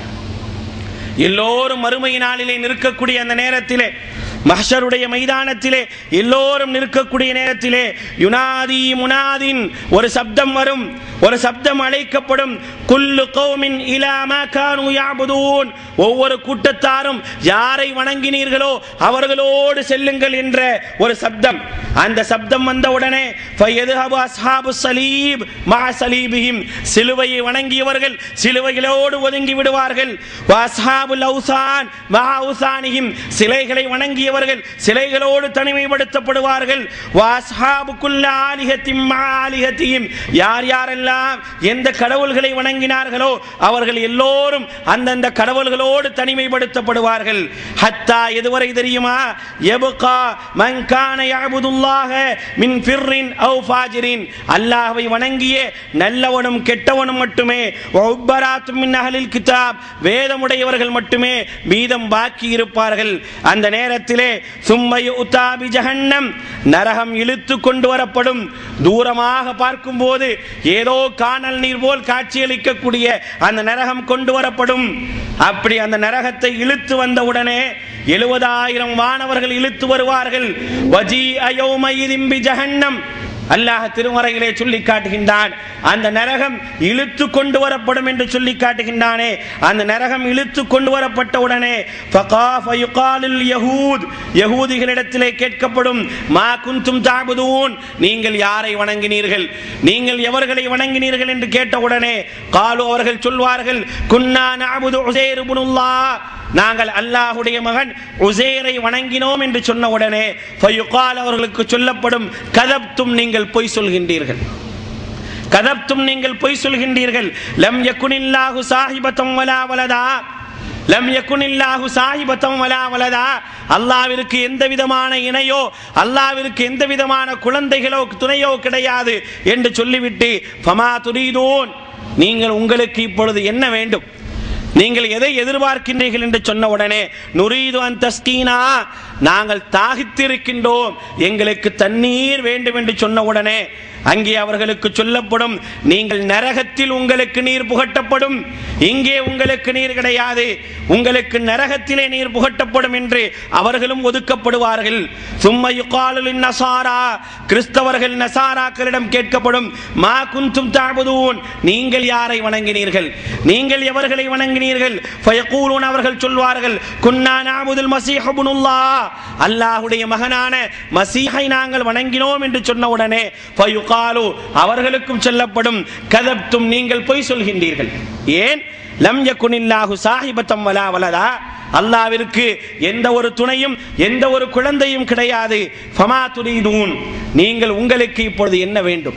S3: எல்லோரும் மறுமை நாளிலே நிற்கக்கூடிய அந்த நேரத்திலே மஹ்ஷருடைய மைதானத்திலே எல்லோரும் நிற்கக்கூடிய நேரத்திலே யுனாதி முனாதின் ஒரு சப்தம் வரும் ஒரு சப்தம் அழைக்கப்படும் குல்லு கௌமின் இலா மா கானு யாபுதூன் ஒவ்வொரு கூட்டத்தாரும் யாரை வணங்கினீர்களோ அவர்களோடு செல்லுங்கள் என்ற ஒரு சப்தம் அந்த சப்தம் வந்தவுடனே ஃபயதுஹபு அஸ்ஹாபு சலீப் மா சலீபிஹிம் சிலுவையை வணங்கியவர்கள் சிலுவைகளோடு ஒதுங்கி விடுவார்கள் வாஸ்ஹாபுல் அவுசான் மா அவுசானிஹிம் சிலைகளை வணங்கியவர்கள் சிலைகளோடு தனிமைப்படுத்தப்படுவார்கள் வாஸ்ஹாபு குல்ல ஆலிஹத்திம் மா ஆலிஹத்தியும் யார் யாரெல்லாம் எந்த கடவுள்களை வணங்கினார்களோ அவர்கள் எல்லோரும் அந்தந்த கடவுள்களோடு தனிமைப்படுத்தப்படுவார்கள் ஹத்தா எதுவரை தெரியுமா எபுகா மன் கான யஅபுதுல்லாஹ மின் ஃபிர்ரின் அவ் ஃபாஜிரின் அல்லாஹ்வை வணங்கிய நல்லவனும் கெட்டவனும் மட்டுமே ஒப்பராத்தும் மின் அஹலில் கிதாப் வேதமுடையவர்கள் மட்டுமே மீதம் பாக்கி இருப்பார்கள் அந்த நேரத்திலே நேரத்திலே சும்மையு உத்தாபி ஜஹன்னம் நரகம் இழுத்து கொண்டு வரப்படும் தூரமாக பார்க்கும்போது ஏதோ காணல் நீர் போல் காட்சியளிக்கக்கூடிய அந்த நரகம் கொண்டு வரப்படும் அப்படி அந்த நரகத்தை இழுத்து வந்த உடனே எழுபதாயிரம் வானவர்கள் இழுத்து வருவார்கள் வஜி அயோமயிதிம்பி ஜஹன்னம் அல்லாஹ் திருமறையிலே சொல்லி காட்டுகின்றான் அந்த நரகம் இழுத்து கொண்டு வரப்படும் என்று சொல்லி காட்டுகின்றானே அந்த நரகம் இழுத்து கொண்டு வரப்பட்ட உடனே ஃபகாஃப யுகாலுல் யஹூத் யஹூதிகளிடத்திலே கேட்கப்படும் மா குந்தும் தாபுதூன் நீங்கள் யாரை வணங்கினீர்கள் நீங்கள் எவர்களை வணங்கினீர்கள் என்று கேட்ட உடனே காலு அவர்கள் சொல்வார்கள் குன்னா நஅபுது உஸைர் இப்னுல்லாஹ் நாங்கள் அல்லாஹுடைய மகன் உசேரை வணங்கினோம் என்று சொன்ன உடனே ஃபயுகால் அவர்களுக்கு சொல்லப்படும் கதப்தும் நீங்கள் பொய் சொல்கின்றீர்கள் கதப்தும் நீங்கள் பொய் சொல்கின்றீர்கள் லம் யக்குனில்லாஹு சாஹிபத்தம் வலா வலதா லம் யக்குனில்லாஹு சாஹிபத்தம் வலா வலதா அல்லாவிற்கு எந்த விதமான இணையோ அல்லாவிற்கு எந்த விதமான குழந்தைகளோ துணையோ கிடையாது என்று சொல்லிவிட்டு ஃபமா துரீதூன் நீங்கள் உங்களுக்கு இப்பொழுது என்ன வேண்டும் நீங்கள் எதை எதிர்பார்க்கின்றீர்கள் என்று சொன்ன உடனே நுரீது அந்தஸ்தீனா நாங்கள் தாகித்திருக்கின்றோம் எங்களுக்கு தண்ணீர் வேண்டும் என்று சொன்ன உடனே அங்கே அவர்களுக்கு சொல்லப்படும் நீங்கள் நரகத்தில் உங்களுக்கு நீர் புகட்டப்படும் இங்கே உங்களுக்கு நீர் கிடையாது உங்களுக்கு நரகத்திலே நீர் புகட்டப்படும் என்று அவர்களும் ஒதுக்கப்படுவார்கள் சும்மா யுகாலுலின் நசாரா கிறிஸ்தவர்கள் நசாராக்களிடம் கேட்கப்படும் மா குந்தும் தாபுதூன் நீங்கள் யாரை வணங்கினீர்கள் நீங்கள் எவர்களை வணங்கினீர்கள் ஃபயகூலூன் அவர்கள் சொல்வார்கள் குன்னா நாபுதுல் மசீஹ் இப்னுல்லாஹ் அல்லாஹ்வுடைய மகனான மசீஹை நாங்கள் வணங்கினோம் என்று சொன்ன உடனே ஃபயுகாலு அவர்களுக்கும் சொல்லப்படும் கதப்தும் நீங்கள் பொய் சொல்கின்றீர்கள் ஏன் லம் யக்குனில்லாஹு சாஹிபத்தம் வலா வலதா அல்லாவிற்கு எந்த ஒரு துணையும் எந்த ஒரு குழந்தையும் கிடையாது ஃபமா துரீதூன் நீங்கள் உங்களுக்கு இப்பொழுது என்ன வேண்டும்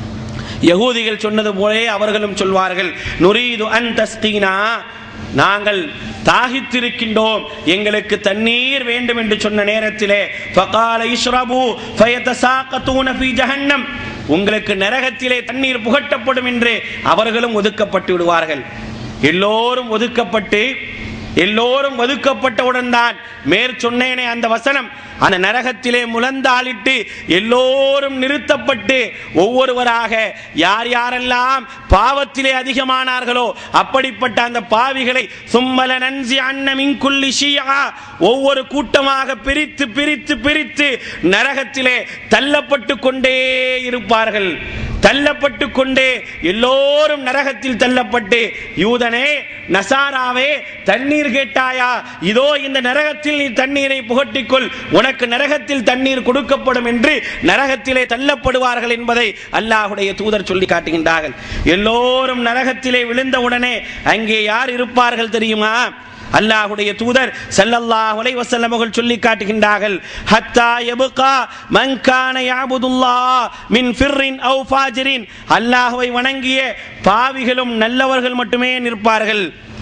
S3: யகூதிகள் சொன்னது போலே அவர்களும் சொல்வார்கள் நுரீது அன் தஸ்கீனா நாங்கள் தாகித்திருக்கின்றோம் எங்களுக்கு தண்ணீர் வேண்டும் என்று சொன்ன நேரத்திலே ஃபகால இஷ்ரபு ஃபயதசாகதூன ஃபீ ஜஹன்னம் உங்களுக்கு நரகத்திலே தண்ணீர் புகட்டப்படும் என்று அவர்களும் ஒதுக்கப்பட்டு விடுவார்கள் எல்லோரும் ஒதுக்கப்பட்டு எல்லோரும் ஒதுக்கப்பட்டவுடன் தான் மேற் சொன்னேனே அந்த வசனம் அந்த நரகத்திலே முழந்தாளிட்டு எல்லோரும் நிறுத்தப்பட்டு ஒவ்வொருவராக யார் யாரெல்லாம் பாவத்திலே அதிகமானார்களோ அப்படிப்பட்ட அந்த பாவிகளை சும்மல நன்சி அன்னமிங்குள்ளி ஷியா ஒவ்வொரு கூட்டமாக பிரித்து பிரித்து பிரித்து நரகத்திலே தள்ளப்பட்டு கொண்டே இருப்பார்கள் தள்ளப்பட்டு கொண்டே எல்லோரும் நரகத்தில் தள்ளப்பட்டு யூதனே நசாராவே தண்ணீர் கேட்டாயா இதோ இந்த நரகத்தில் நீ தண்ணீரை புகட்டிக்கொள் உனக்கு நரகத்தில் தண்ணீர் கொடுக்கப்படும் என்று நரகத்திலே தள்ளப்படுவார்கள் என்பதை அல்லாஹுடைய தூதர் சொல்லி காட்டுகின்றார்கள் எல்லோரும் நரகத்திலே விழுந்த உடனே அங்கே யார் இருப்பார்கள் தெரியுமா அல்லாஹுடைய தூதர் ஸல்லல்லாஹு அலைஹி வஸல்லம் அவர்கள் சொல்லி காட்டுகின்றார்கள் ஹத்தா யபகா மன் கான யஅபுதுல்லாஹ் மின் ஃபிர்ரின் அவு ஃபாஜிரின் அல்லாஹ்வை வணங்கிய பாவிகளும் நல்லவர்கள் மட்டுமே நிற்பார்கள்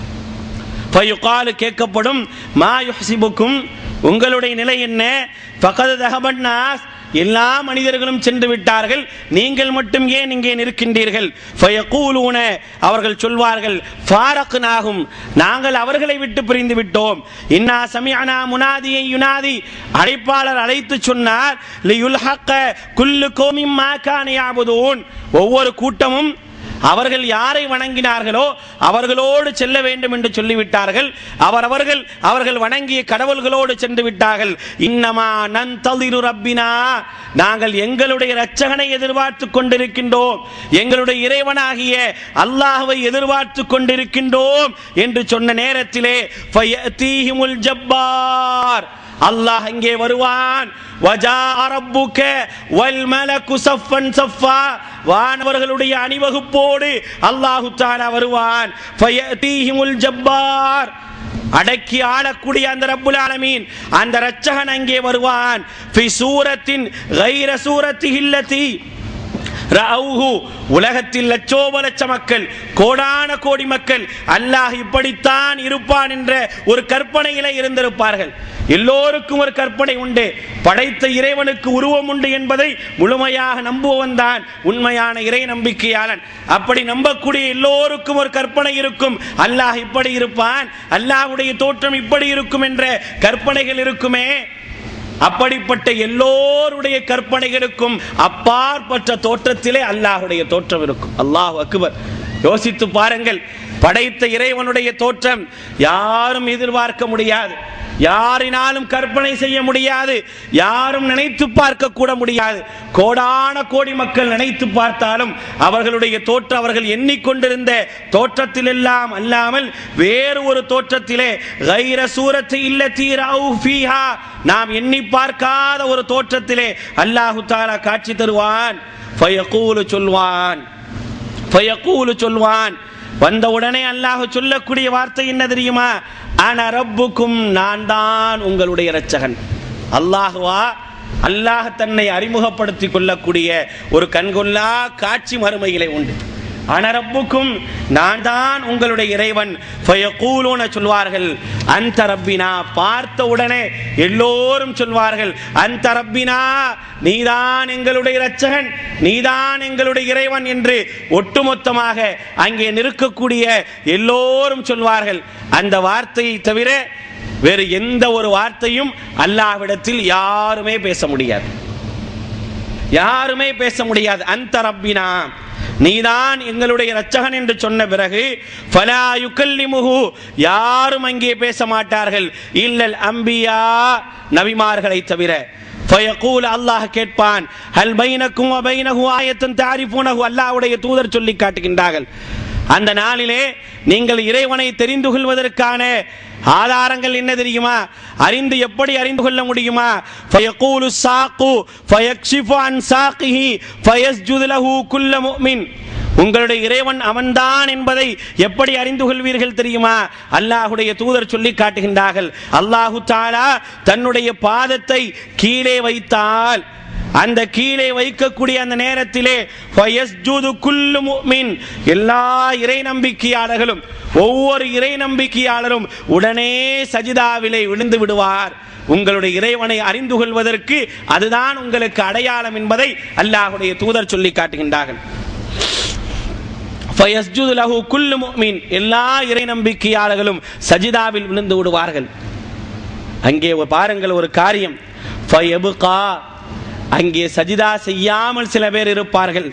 S3: ஃபயுகாலு கேட்கப்படும் மா யுஹ்சிபுக்கும் உங்களுடைய நிலை என்ன ஃபகத் தஹபன் நாஸ் எல்லா மனிதர்களும் சென்று விட்டார்கள் நீங்கள் மட்டும் ஏன் இங்கே நிற்கின்றீர்கள் ஃபயகூலூன அவர்கள் சொல்வார்கள் ஃபாரக்னாகும் நாங்கள் அவர்களை விட்டு பிரிந்து விட்டோம் இன்னா சமிஅனா முனாதியை யுனாதி அழைப்பாளர் அழைத்து சொன்னார் லியுல்ஹக்க குல்லு கோமிம் மா கான யாபுதூன் ஒவ்வொரு கூட்டமும் அவர்கள் யாரை வணங்கினார்களோ அவர்களோடு செல்ல வேண்டும் என்று சொல்லிவிட்டார்கள் அவரவர்கள் அவர்கள் வணங்கிய கடவுள்களோடு சென்று விட்டார்கள் இன்னமா நந்தலிரு ரப்பினா நாங்கள் எங்களுடைய இரட்சகனை எதிர்பார்த்து கொண்டிருக்கின்றோம் எங்களுடைய இறைவனாகிய அல்லாஹ்வை எதிர்பார்த்து கொண்டிருக்கின்றோம் என்று சொன்ன நேரத்திலே ஃபயதீஹிமுல் ஜப்பார் அல்லாஹ் அங்கே வருவான் வஜா ரப்புக வல் மலக்கு சஃபன் சஃபா வானவர்களுடைய அணிவகுப்போடு அல்லாஹு தாலா வருவான் ஃபயதீஹிமுல் ஜப்பார் அடக்கி ஆளக்கூடிய அந்த ரப்புல் ஆலமீன் அந்த ரச்சகன் அங்கே வருவான் ஃபி சூரத்தின் கைர சூரத்தி இல்லத்தி ரஅவுஹு உலகத்தில் லட்சோப லட்ச மக்கள் கோடான கோடி மக்கள் அல்லாஹ் இப்படித்தான் இருப்பான் என்ற ஒரு கற்பனையில இருந்திருப்பார்கள் எல்லோருக்கும் ஒரு கற்பனை உண்டு படைத்த இறைவனுக்கு உருவம் உண்டு என்பதை முழுமையாக நம்புவன் தான் உண்மையான இறை நம்பிக்கையாளன் அப்படி நம்பக்கூடிய எல்லோருக்கும் ஒரு கற்பனை இருக்கும் அல்லாஹ் இப்படி இருப்பான் அல்லாஹ்வுடைய தோற்றம் இப்படி இருக்கும் என்ற கற்பனைகள் இருக்குமே அப்படிப்பட்ட எல்லோருடைய கற்பனைகளுக்கும் அப்பாற்பட்ட தோற்றத்திலே அல்லாஹுடைய தோற்றம் இருக்கும் அல்லாஹ் அக்பர் யோசித்து பாருங்கள் படைத்த இறைவனுடைய தோற்றம் யாரும் எதிர்பார்க்க முடியாது யாரினாலும் கற்பனை செய்ய முடியாது யாரும் நினைத்து பார்க்க கூட முடியாது கோடான கோடி மக்கள் நினைத்து பார்த்தாலும் அவர்களுடைய தோற்றம் அவர்கள் எண்ணிக்கொண்டிருந்த தோற்றத்தில் எல்லாம் அல்லாமல் வேறு ஒரு தோற்றத்திலே கைர சூரத்து இல்ல ஃபீஹா நாம் எண்ணி பார்க்காத ஒரு தோற்றத்திலே அல்லாஹு தாலா காட்சி தருவான் ஃபயகூலு சொல்வான் ஃபயகூலு சொல்வான் வந்த உடனே அல்லாஹ் சொல்லக்கூடிய வார்த்தை என்ன தெரியுமா அன ரப்புக்கும் நான் தான் உங்களுடைய இரட்சகன் அல்லாஹுவா அல்லாஹ் தன்னை அறிமுகப்படுத்திக் கொள்ளக்கூடிய ஒரு கண்கொள்ளா காட்சி மறுமையிலே உண்டு அனரப்புக்கும் நான் தான் உங்களுடைய இறைவன் ஃபயகூலூன சொல்வார்கள் அந்த ரப்பினா பார்த்த உடனே எல்லோரும் சொல்வார்கள் அந்த ரப்பினா நீதான் எங்களுடைய இரட்சகன் நீதான் எங்களுடைய இறைவன் என்று ஒட்டுமொத்தமாக அங்கே நிற்கக்கூடிய எல்லோரும் சொல்வார்கள் அந்த வார்த்தையை தவிர வேறு எந்த ஒரு வார்த்தையும் அல்லாஹ்விடத்தில் யாருமே பேச முடியாது யாருமே பேச முடியாது அந்த ரப்பினா நீதான் எங்களுடைய இரட்சகன் என்று சொன்ன பிறகு ஃபலா யுகல்லிமுஹு யாரும் அங்கே பேச மாட்டார்கள் இல்லல் அம்பியா நபிமார்களை தவிர ஃபயகூல் அல்லாஹ் கேட்பான் ஹல் பைனக்கும் வ பைனஹு ஆயத்தன் தாரிஃபூனஹு அல்லாஹ்வுடைய தூதர் சொல்லி காட்டுகின்றார்கள் அந்த நாளிலே நீங்கள் இறைவனை தெரிந்து கொள்வதற்கான ஆதாரங்கள் என்ன தெரியுமா அறிந்து எப்படி அறிந்து கொள்ள முடியுமா ஃபயகூலு சாக்கு ஃபயக்ஷிஃபு அன் சாக்கிஹி ஃபயஸ்ஜுது லஹு குல்ல முஃமின் உங்களுடைய இறைவன் அவன்தான் என்பதை எப்படி அறிந்து கொள்வீர்கள் தெரியுமா அல்லாஹுடைய தூதர் சொல்லி காட்டுகின்றார்கள் அல்லாஹு தாலா தன்னுடைய பாதத்தை கீழே வைத்தால் அந்த கீழே வைக்கக்கூடிய அந்த நேரத்திலே ஃபயஸ்ஜுது குல்லு முஃமின் எல்லா இறை நம்பிக்கையாளர்களும் ஒவ்வொரு இறை நம்பிக்கையாளரும் உடனே சஜிதாவிலே விழுந்து விடுவார் உங்களுடைய இறைவனை அறிந்து கொள்வதற்கு அதுதான் உங்களுக்கு அடையாளம் என்பதை அல்லாஹுடைய தூதர் சொல்லி காட்டுகின்றார்கள் ஃபயஸ்ஜுது லஹு குல்லு முஃமின் எல்லா இறை நம்பிக்கையாளர்களும் சஜிதாவில் விழுந்து விடுவார்கள் அங்கே ஒரு பாருங்கள் ஒரு காரியம் ஃபயபுகா அங்கே சஜிதா செய்யாமல் சில பேர் இருப்பார்கள்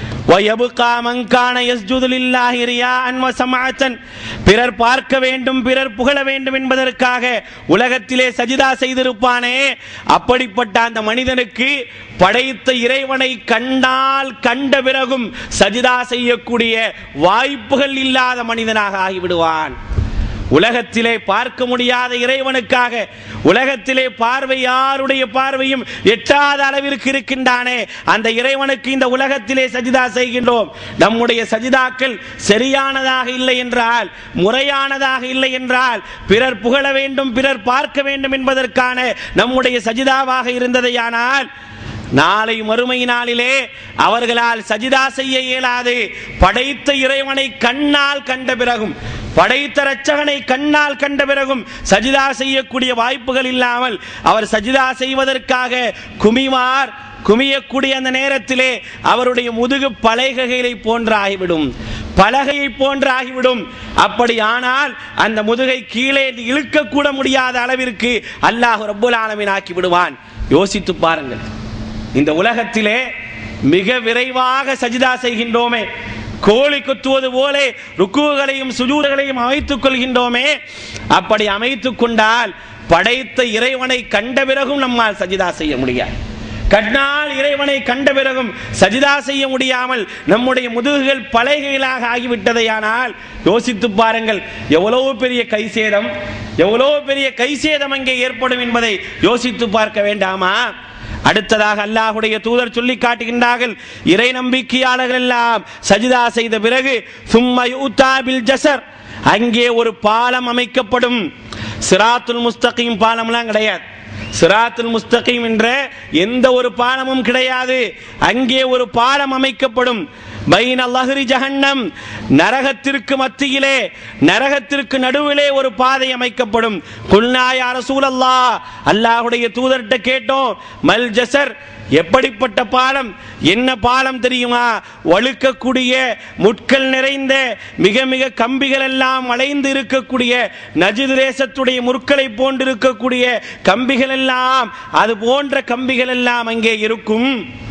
S3: வயபுகா மங்கான யஸ்ஜுது லில்லாஹி ரியாஅன் வ சமஅத்தன் பிறர் பார்க்க வேண்டும் பிறர் புகழ வேண்டும் என்பதற்காக உலகத்திலே சஜிதா செய்திருப்பானே அப்படிப்பட்ட அந்த மனிதனுக்கு படைத்த இறைவனை கண்டால் கண்ட பிறகும் சஜிதா செய்யக்கூடிய வாய்ப்புகள் இல்லாத மனிதனாக ஆகிவிடுவான் உலகத்திலே பார்க்க முடியாத இறைவனுக்காக உலகத்திலே பார்வை யாருடைய பார்வையும் எட்டாத அளவிற்கு இருக்கின்றானே அந்த இறைவனுக்கு இந்த உலகத்திலே சஜிதா செய்கின்றோம் நம்முடைய சஜிதாக்கள் சரியானதாக இல்லை என்றால் முறையானதாக இல்லை என்றால் பிறர் புகழ வேண்டும் பிறர் பார்க்க வேண்டும் என்பதற்கான நம்முடைய சஜிதாவாக இருந்ததையானால் நாளை மறுமை நாளிலே அவர்களால் சஜிதா செய்ய இயலாது படைத்த இறைவனை கண்ணால் கண்ட பிறகும் படைத்த ரச்சகனை கண்ணால் கண்ட பிறகும் சஜிதா செய்யக்கூடிய வாய்ப்புகள் இல்லாமல் அவர் சஜிதா செய்வதற்காக குமிவார் குமியக்கூடிய அந்த நேரத்திலே அவருடைய முதுகு பலகைகளை போன்று ஆகிவிடும் பலகையை போன்று ஆகிவிடும் அப்படி ஆனால் அந்த முதுகை கீழே இழுக்க கூட முடியாத அளவிற்கு அல்லாஹ் ரப்புல் ஆலமீன் ஆக்கி விடுவான் யோசித்து பாருங்கள் இந்த உலகத்திலே மிக விரைவாக சஜிதா செய்கின்றோமே கோழி குத்துவது போல ருக்குகளையும் சுஜூர்களையும் அமைத்துக் கொள்கின்றோமே அப்படி அமைத்துக் கொண்டால் படைத்த இறைவனை கண்ட பிறகும் நம்மால் சஜிதா செய்ய முடியாது கண்ணால் இறைவனை கண்ட பிறகும் சஜிதா செய்ய முடியாமல் நம்முடைய முதுகுகள் பலகைகளாக ஆகிவிட்டதையானால் யோசித்து பாருங்கள் எவ்வளவு பெரிய கை சேதம் எவ்வளவு பெரிய கை சேதம் அங்கே ஏற்படும் என்பதை யோசித்து பார்க்க வேண்டாமா அடுத்ததாக அல்லாஹுடைய தூதர் சொல்லி காட்டுகின்றார்கள் இறை நம்பிக்கையாளர்கள் எல்லாம் சஜிதா செய்த பிறகு சும்மா யூத்தாபில் ஜசர் அங்கே ஒரு பாலம் அமைக்கப்படும் சிராத்துல் முஸ்தகீம் பாலம்லாம் கிடையாது சிராத்துல் முஸ்தகீம் என்ற எந்த ஒரு பாலமும் கிடையாது அங்கே ஒரு பாலம் அமைக்கப்படும் பைன் அல்லஹரி ஜஹன்னம் நரகத்திற்கு மத்தியிலே நரகத்திற்கு நடுவிலே ஒரு பாதை அமைக்கப்படும் குல்நாய அரசூல் அல்லா அல்லாஹுடைய தூதர்கிட்ட கேட்டோம் மல் ஜசர் எப்படிப்பட்ட பாலம் என்ன பாலம் தெரியுமா வழுக்கக்கூடிய முட்கள் நிறைந்த மிக மிக கம்பிகள் எல்லாம் வளைந்து இருக்கக்கூடிய நஜித் தேசத்துடைய முற்களை போன்று இருக்கக்கூடிய கம்பிகள் எல்லாம் அது போன்ற கம்பிகள் எல்லாம் அங்கே இருக்கும்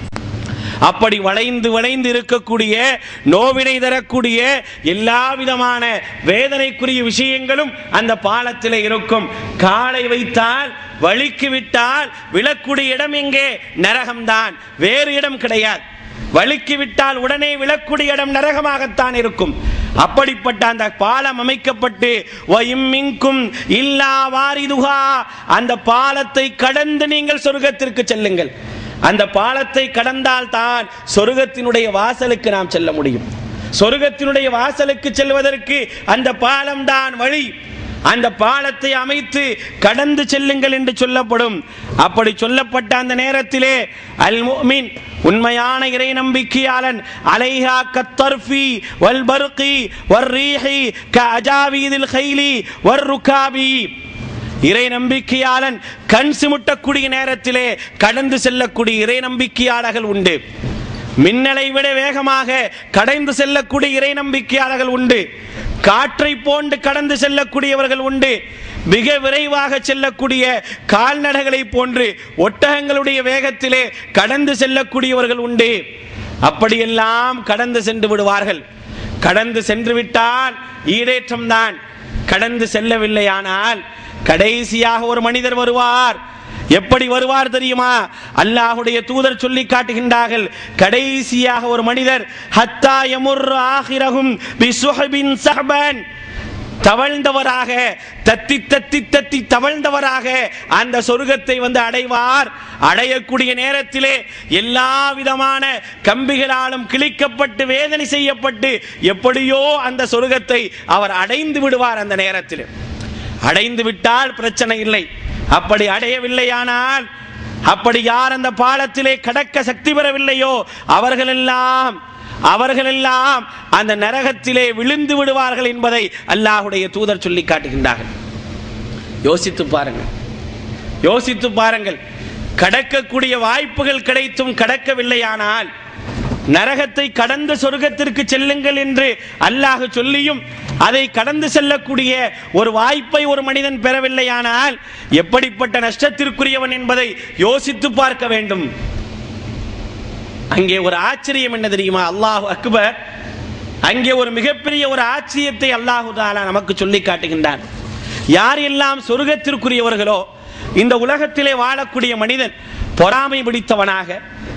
S3: அப்படி வளைந்து வளைந்து இருக்கக்கூடிய நோவினை தரக்கூடிய எல்லா விதமான வேதனைக்குரிய விஷயங்களும் அந்த பாலத்தில் இருக்கும் காலை வைத்தால் வழிக்கு விட்டால் விழக்கூடிய இடம் எங்கே நரகம்தான் வேறு இடம் கிடையாது வழுக்கி விட்டால் உடனே விழக்கூடிய இடம் நரகமாகத்தான் இருக்கும் அப்படிப்பட்ட அந்த பாலம் அமைக்கப்பட்டு வயிம்மிங்கும் இல்லா வாரிதுகா அந்த பாலத்தை கடந்து நீங்கள் சொர்க்கத்திற்கு செல்லுங்கள் அந்த பாலத்தை கடந்தால் தான் சொர்க்கத்தினுடைய வாசலுக்கு நாம் செல்ல முடியும் சொர்க்கத்தினுடைய வாசலுக்கு செல்வதற்கு அந்த பாலம் தான் வழி அந்த பாலத்தை அமைத்து கடந்து செல்லுங்கள் என்று சொல்லப்படும் அப்படி சொல்லப்பட்ட அந்த நேரத்திலே அல் முஃமின் உண்மையான இறை நம்பிக்கையாளன் அலைஹா கத்தர்ஃபி வல் பர்கி வர் ரீஹி க அஜாவீதில் கைலி வர் ருகாபி இறை நம்பிக்கையாளன் கண் சிமுட்டக்கூடிய நேரத்திலே கடந்து செல்லக்கூடிய இறை நம்பிக்கையாளர்கள் உண்டு மின்னலை விட வேகமாக கடந்து செல்லக்கூடிய இறை நம்பிக்கையாளர்கள் உண்டு காற்றை போன்று கடந்து செல்லக்கூடியவர்கள் உண்டு மிக விரைவாக செல்லக்கூடிய கால்நடைகளை போன்று ஒட்டகங்களுடைய வேகத்திலே கடந்து செல்லக்கூடியவர்கள் உண்டு அப்படியெல்லாம் கடந்து சென்று விடுவார்கள் கடந்து சென்று விட்டால் ஈடேற்றம் தான் கடந்து செல்லவில்லையானால் கடைசியாக ஒரு மனிதர் வருவார் எப்படி வருவார் தெரியுமா அல்லாஹுடைய தூதர் சொல்லி காட்டுகின்றார்கள் கடைசியாக ஒரு மனிதர் ஹத்தா யமுர் ஆகிரகும் பிசுஹபின் சஹபன் தவழ்ந்தவராக தத்தி தத்தி தத்தி தவழ்ந்தவராக அந்த சொர்க்கத்தை வந்து அடைவார் அடையக்கூடிய நேரத்திலே எல்லா விதமான கம்பிகளாலும் கிழிக்கப்பட்டு வேதனை செய்யப்பட்டு எப்படியோ அந்த சொர்க்கத்தை அவர் அடைந்து விடுவார் அந்த நேரத்தில் அடைந்து விட்டால் பிரச்சனை இல்லை அப்படி அடையவில்லையானால் அப்படி யார் அந்த பாலத்திலே கடக்க சக்தி பெறவில்லையோ அவர்களெல்லாம் அவர்களெல்லாம் அந்த நரகத்திலே விழுந்து விடுவார்கள் என்பதை அல்லாஹுடைய தூதர் சொல்லி காட்டுகின்றார்கள் யோசித்து பாருங்கள் யோசித்து பாருங்கள் கடக்கக்கூடிய வாய்ப்புகள் கிடைத்தும் கடக்கவில்லையானால் நரகத்தை கடந்த சொர்க்கத்திற்கு செல்லுங்கள் என்று அல்லாஹ் சொல்லியும் அதை கடந்து செல்லக்கூடிய ஒரு வாய்ப்பை ஒரு மனிதன் பெறவில்லையானால் எப்படிப்பட்ட நஷ்டத்திற்குரியவன் என்பதை யோசித்து பார்க்க வேண்டும் அங்கே ஒரு ஆச்சரியம் என்ன தெரியுமா அல்லாஹ் அக்பர் அங்கே ஒரு மிகப்பெரிய ஒரு ஆச்சரியத்தை அல்லாஹு தாலா நமக்கு சொல்லி காட்டுகின்றான் யார் எல்லாம் சொர்க்கத்திற்குரியவர்களோ இந்த உலகத்திலே வாழக்கூடிய மனிதன் பொறாமை பிடித்தவனாக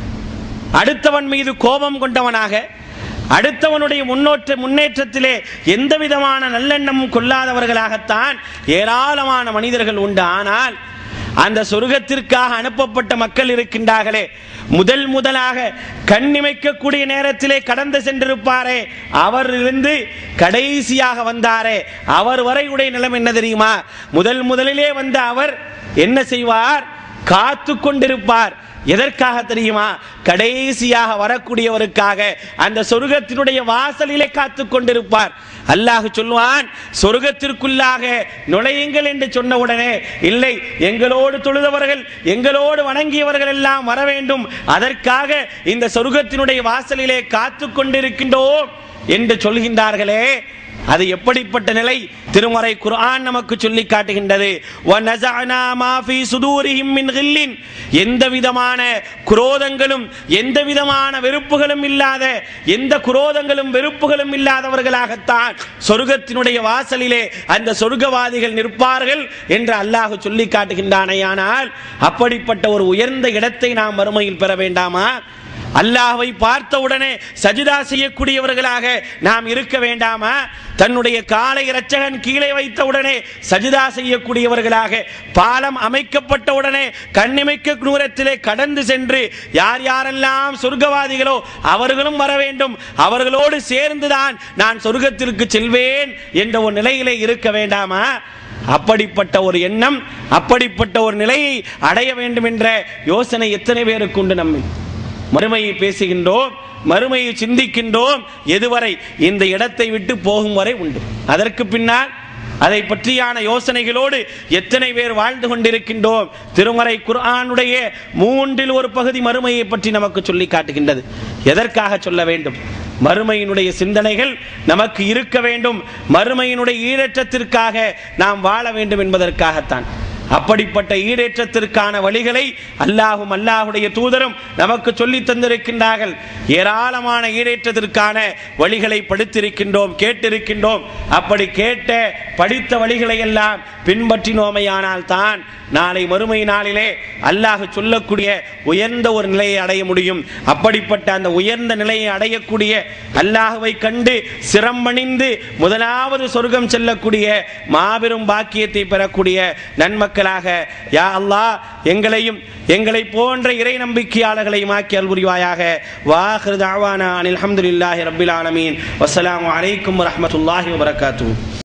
S3: அடுத்தவன் மீது கோபம் கொண்டவனாக அடுத்தவனுடைய முன்னோற்ற முன்னேற்றத்திலே எந்த விதமான நல்லெண்ணமும் கொள்ளாதவர்களாகத்தான் ஏராளமான மனிதர்கள் உண்டு ஆனால் அந்த சொர்க்கத்திற்காக அனுப்பப்பட்ட மக்கள் இருக்கின்றார்களே முதல் முதலாக கண்ணிமைக்கக்கூடிய நேரத்திலே கடந்து சென்றிருப்பாரே அவர் இருந்து கடைசியாக வந்தாரே அவர் வரை உடைய நிலம் என்ன தெரியுமா முதல் முதலிலே வந்த அவர் என்ன செய்வார் காத்து கொண்டிருப்பார் எதற்காக தெரியுமா கடைசியாக வரக்கூடியவருக்காக அந்த சொர்க்கத்தினுடைய வாசலிலே காத்து கொண்டிருப்பார் அல்லாஹ் சொல்வான் சொர்க்கத்திற்குள்ளாக நுழையுங்கள் என்று சொன்ன உடனே இல்லை எங்களோடு தொழுதவர்கள் எங்களோடு வணங்கியவர்கள் எல்லாம் வர வேண்டும் அதற்காக இந்த சொர்க்கத்தினுடைய வாசலிலே காத்து கொண்டிருக்கின்றோம் என்று சொல்கின்றார்களே அது எப்படிப்பட்ட நிலை திருமறை குர்ஆன் நமக்கு சொல்லி காட்டுகின்றது وَنَزَعْنَا مَا فِي صُدُورِهِمْ مِنْ غِلٍّ எந்த விதமான குரோதங்களும் எந்த விதமான வெறுப்புகளும் இல்லாத எந்த குரோதங்களும் வெறுப்புகளும் இல்லாதவர்களாகத்தான் சொர்க்கத்தினுடைய வாசலிலே அந்த சொர்க்கவாதிகள் நிற்பார்கள் என்று அல்லாஹ் சொல்லி காட்டுகின்றானையானால் அப்படிப்பட்ட ஒரு உயர்ந்த இடத்தை நாம் மறுமையில் பெற வேண்டாமா அல்லாஹ்வை பார்த்த உடனே சஜிதா செய்யக்கூடியவர்களாக நாம் இருக்க வேண்டாமா தன்னுடைய காலை இரட்சகன் கீழே வைத்த உடனே சஜிதா செய்யக்கூடியவர்களாக பாலம் அமைக்கப்பட்ட உடனே கண்ணிமைக்க தூரத்திலே கடந்து சென்று யார் யாரெல்லாம் சொர்க்கவாதிகளோ அவர்களும் வர வேண்டும் அவர்களோடு சேர்ந்துதான் நான் சொர்க்கத்திற்கு செல்வேன் என்ற ஒரு நிலையிலே இருக்க வேண்டாமா அப்படிப்பட்ட ஒரு எண்ணம் அப்படிப்பட்ட ஒரு நிலையை அடைய வேண்டும் என்ற யோசனை எத்தனை பேருக்கு உண்டு நம்மை மறுமையை பேசுகின்றோம் மறுமையை சிந்திக்கின்றோம் எதுவரை இந்த இடத்தை விட்டு போகும் வரை உண்டு அதற்கு பின்னால் அதை பற்றியான யோசனைகளோடு எத்தனை பேர் வாழ்ந்து கொண்டிருக்கின்றோம் திருமறை குர்ஆனுடைய மூன்றில் ஒரு பகுதி மறுமையை பற்றி நமக்கு சொல்லி காட்டுகின்றது எதற்காக சொல்ல வேண்டும் மறுமையினுடைய சிந்தனைகள் நமக்கு இருக்க வேண்டும் மறுமையினுடைய ஈடேற்றத்திற்காக நாம் வாழ வேண்டும் என்பதற்காகத்தான் அப்படிப்பட்ட ஈடேற்றத்திற்கான வழிகளை அல்லாஹும் அல்லாஹுடைய தூதரும் நமக்கு சொல்லி தந்திருக்கின்றார்கள் ஏராளமான ஈடேற்றத்திற்கான வழிகளை படித்திருக்கின்றோம் கேட்டிருக்கின்றோம் அப்படி கேட்ட படித்த வழிகளை எல்லாம் பின்பற்றினோமையானால் தான் நாளை மறுமை நாளிலே அல்லாஹ் சொல்லக்கூடிய உயர்ந்த ஒரு நிலையை அடைய முடியும் அப்படிப்பட்ட அந்த உயர்ந்த நிலையை அடையக்கூடிய அல்லாஹுவை கண்டு சிரமணிந்து முதலாவது சொர்க்கம் செல்லக்கூடிய மாபெரும் பாக்கியத்தை பெறக்கூடிய நன்மக்களாக யா அல்லாஹ் எங்களையும் எங்களை போன்ற இறை நம்பிக்கையாளர்களை மாக்கி அல்புரிவாயாக வாஹிரு தாவானா அனில் அஹமதுல்லாஹி ரபில் ஆலமீன் வசலாம் அலைக்கும் வரமத்துல்லாஹி வபரகாத்தூ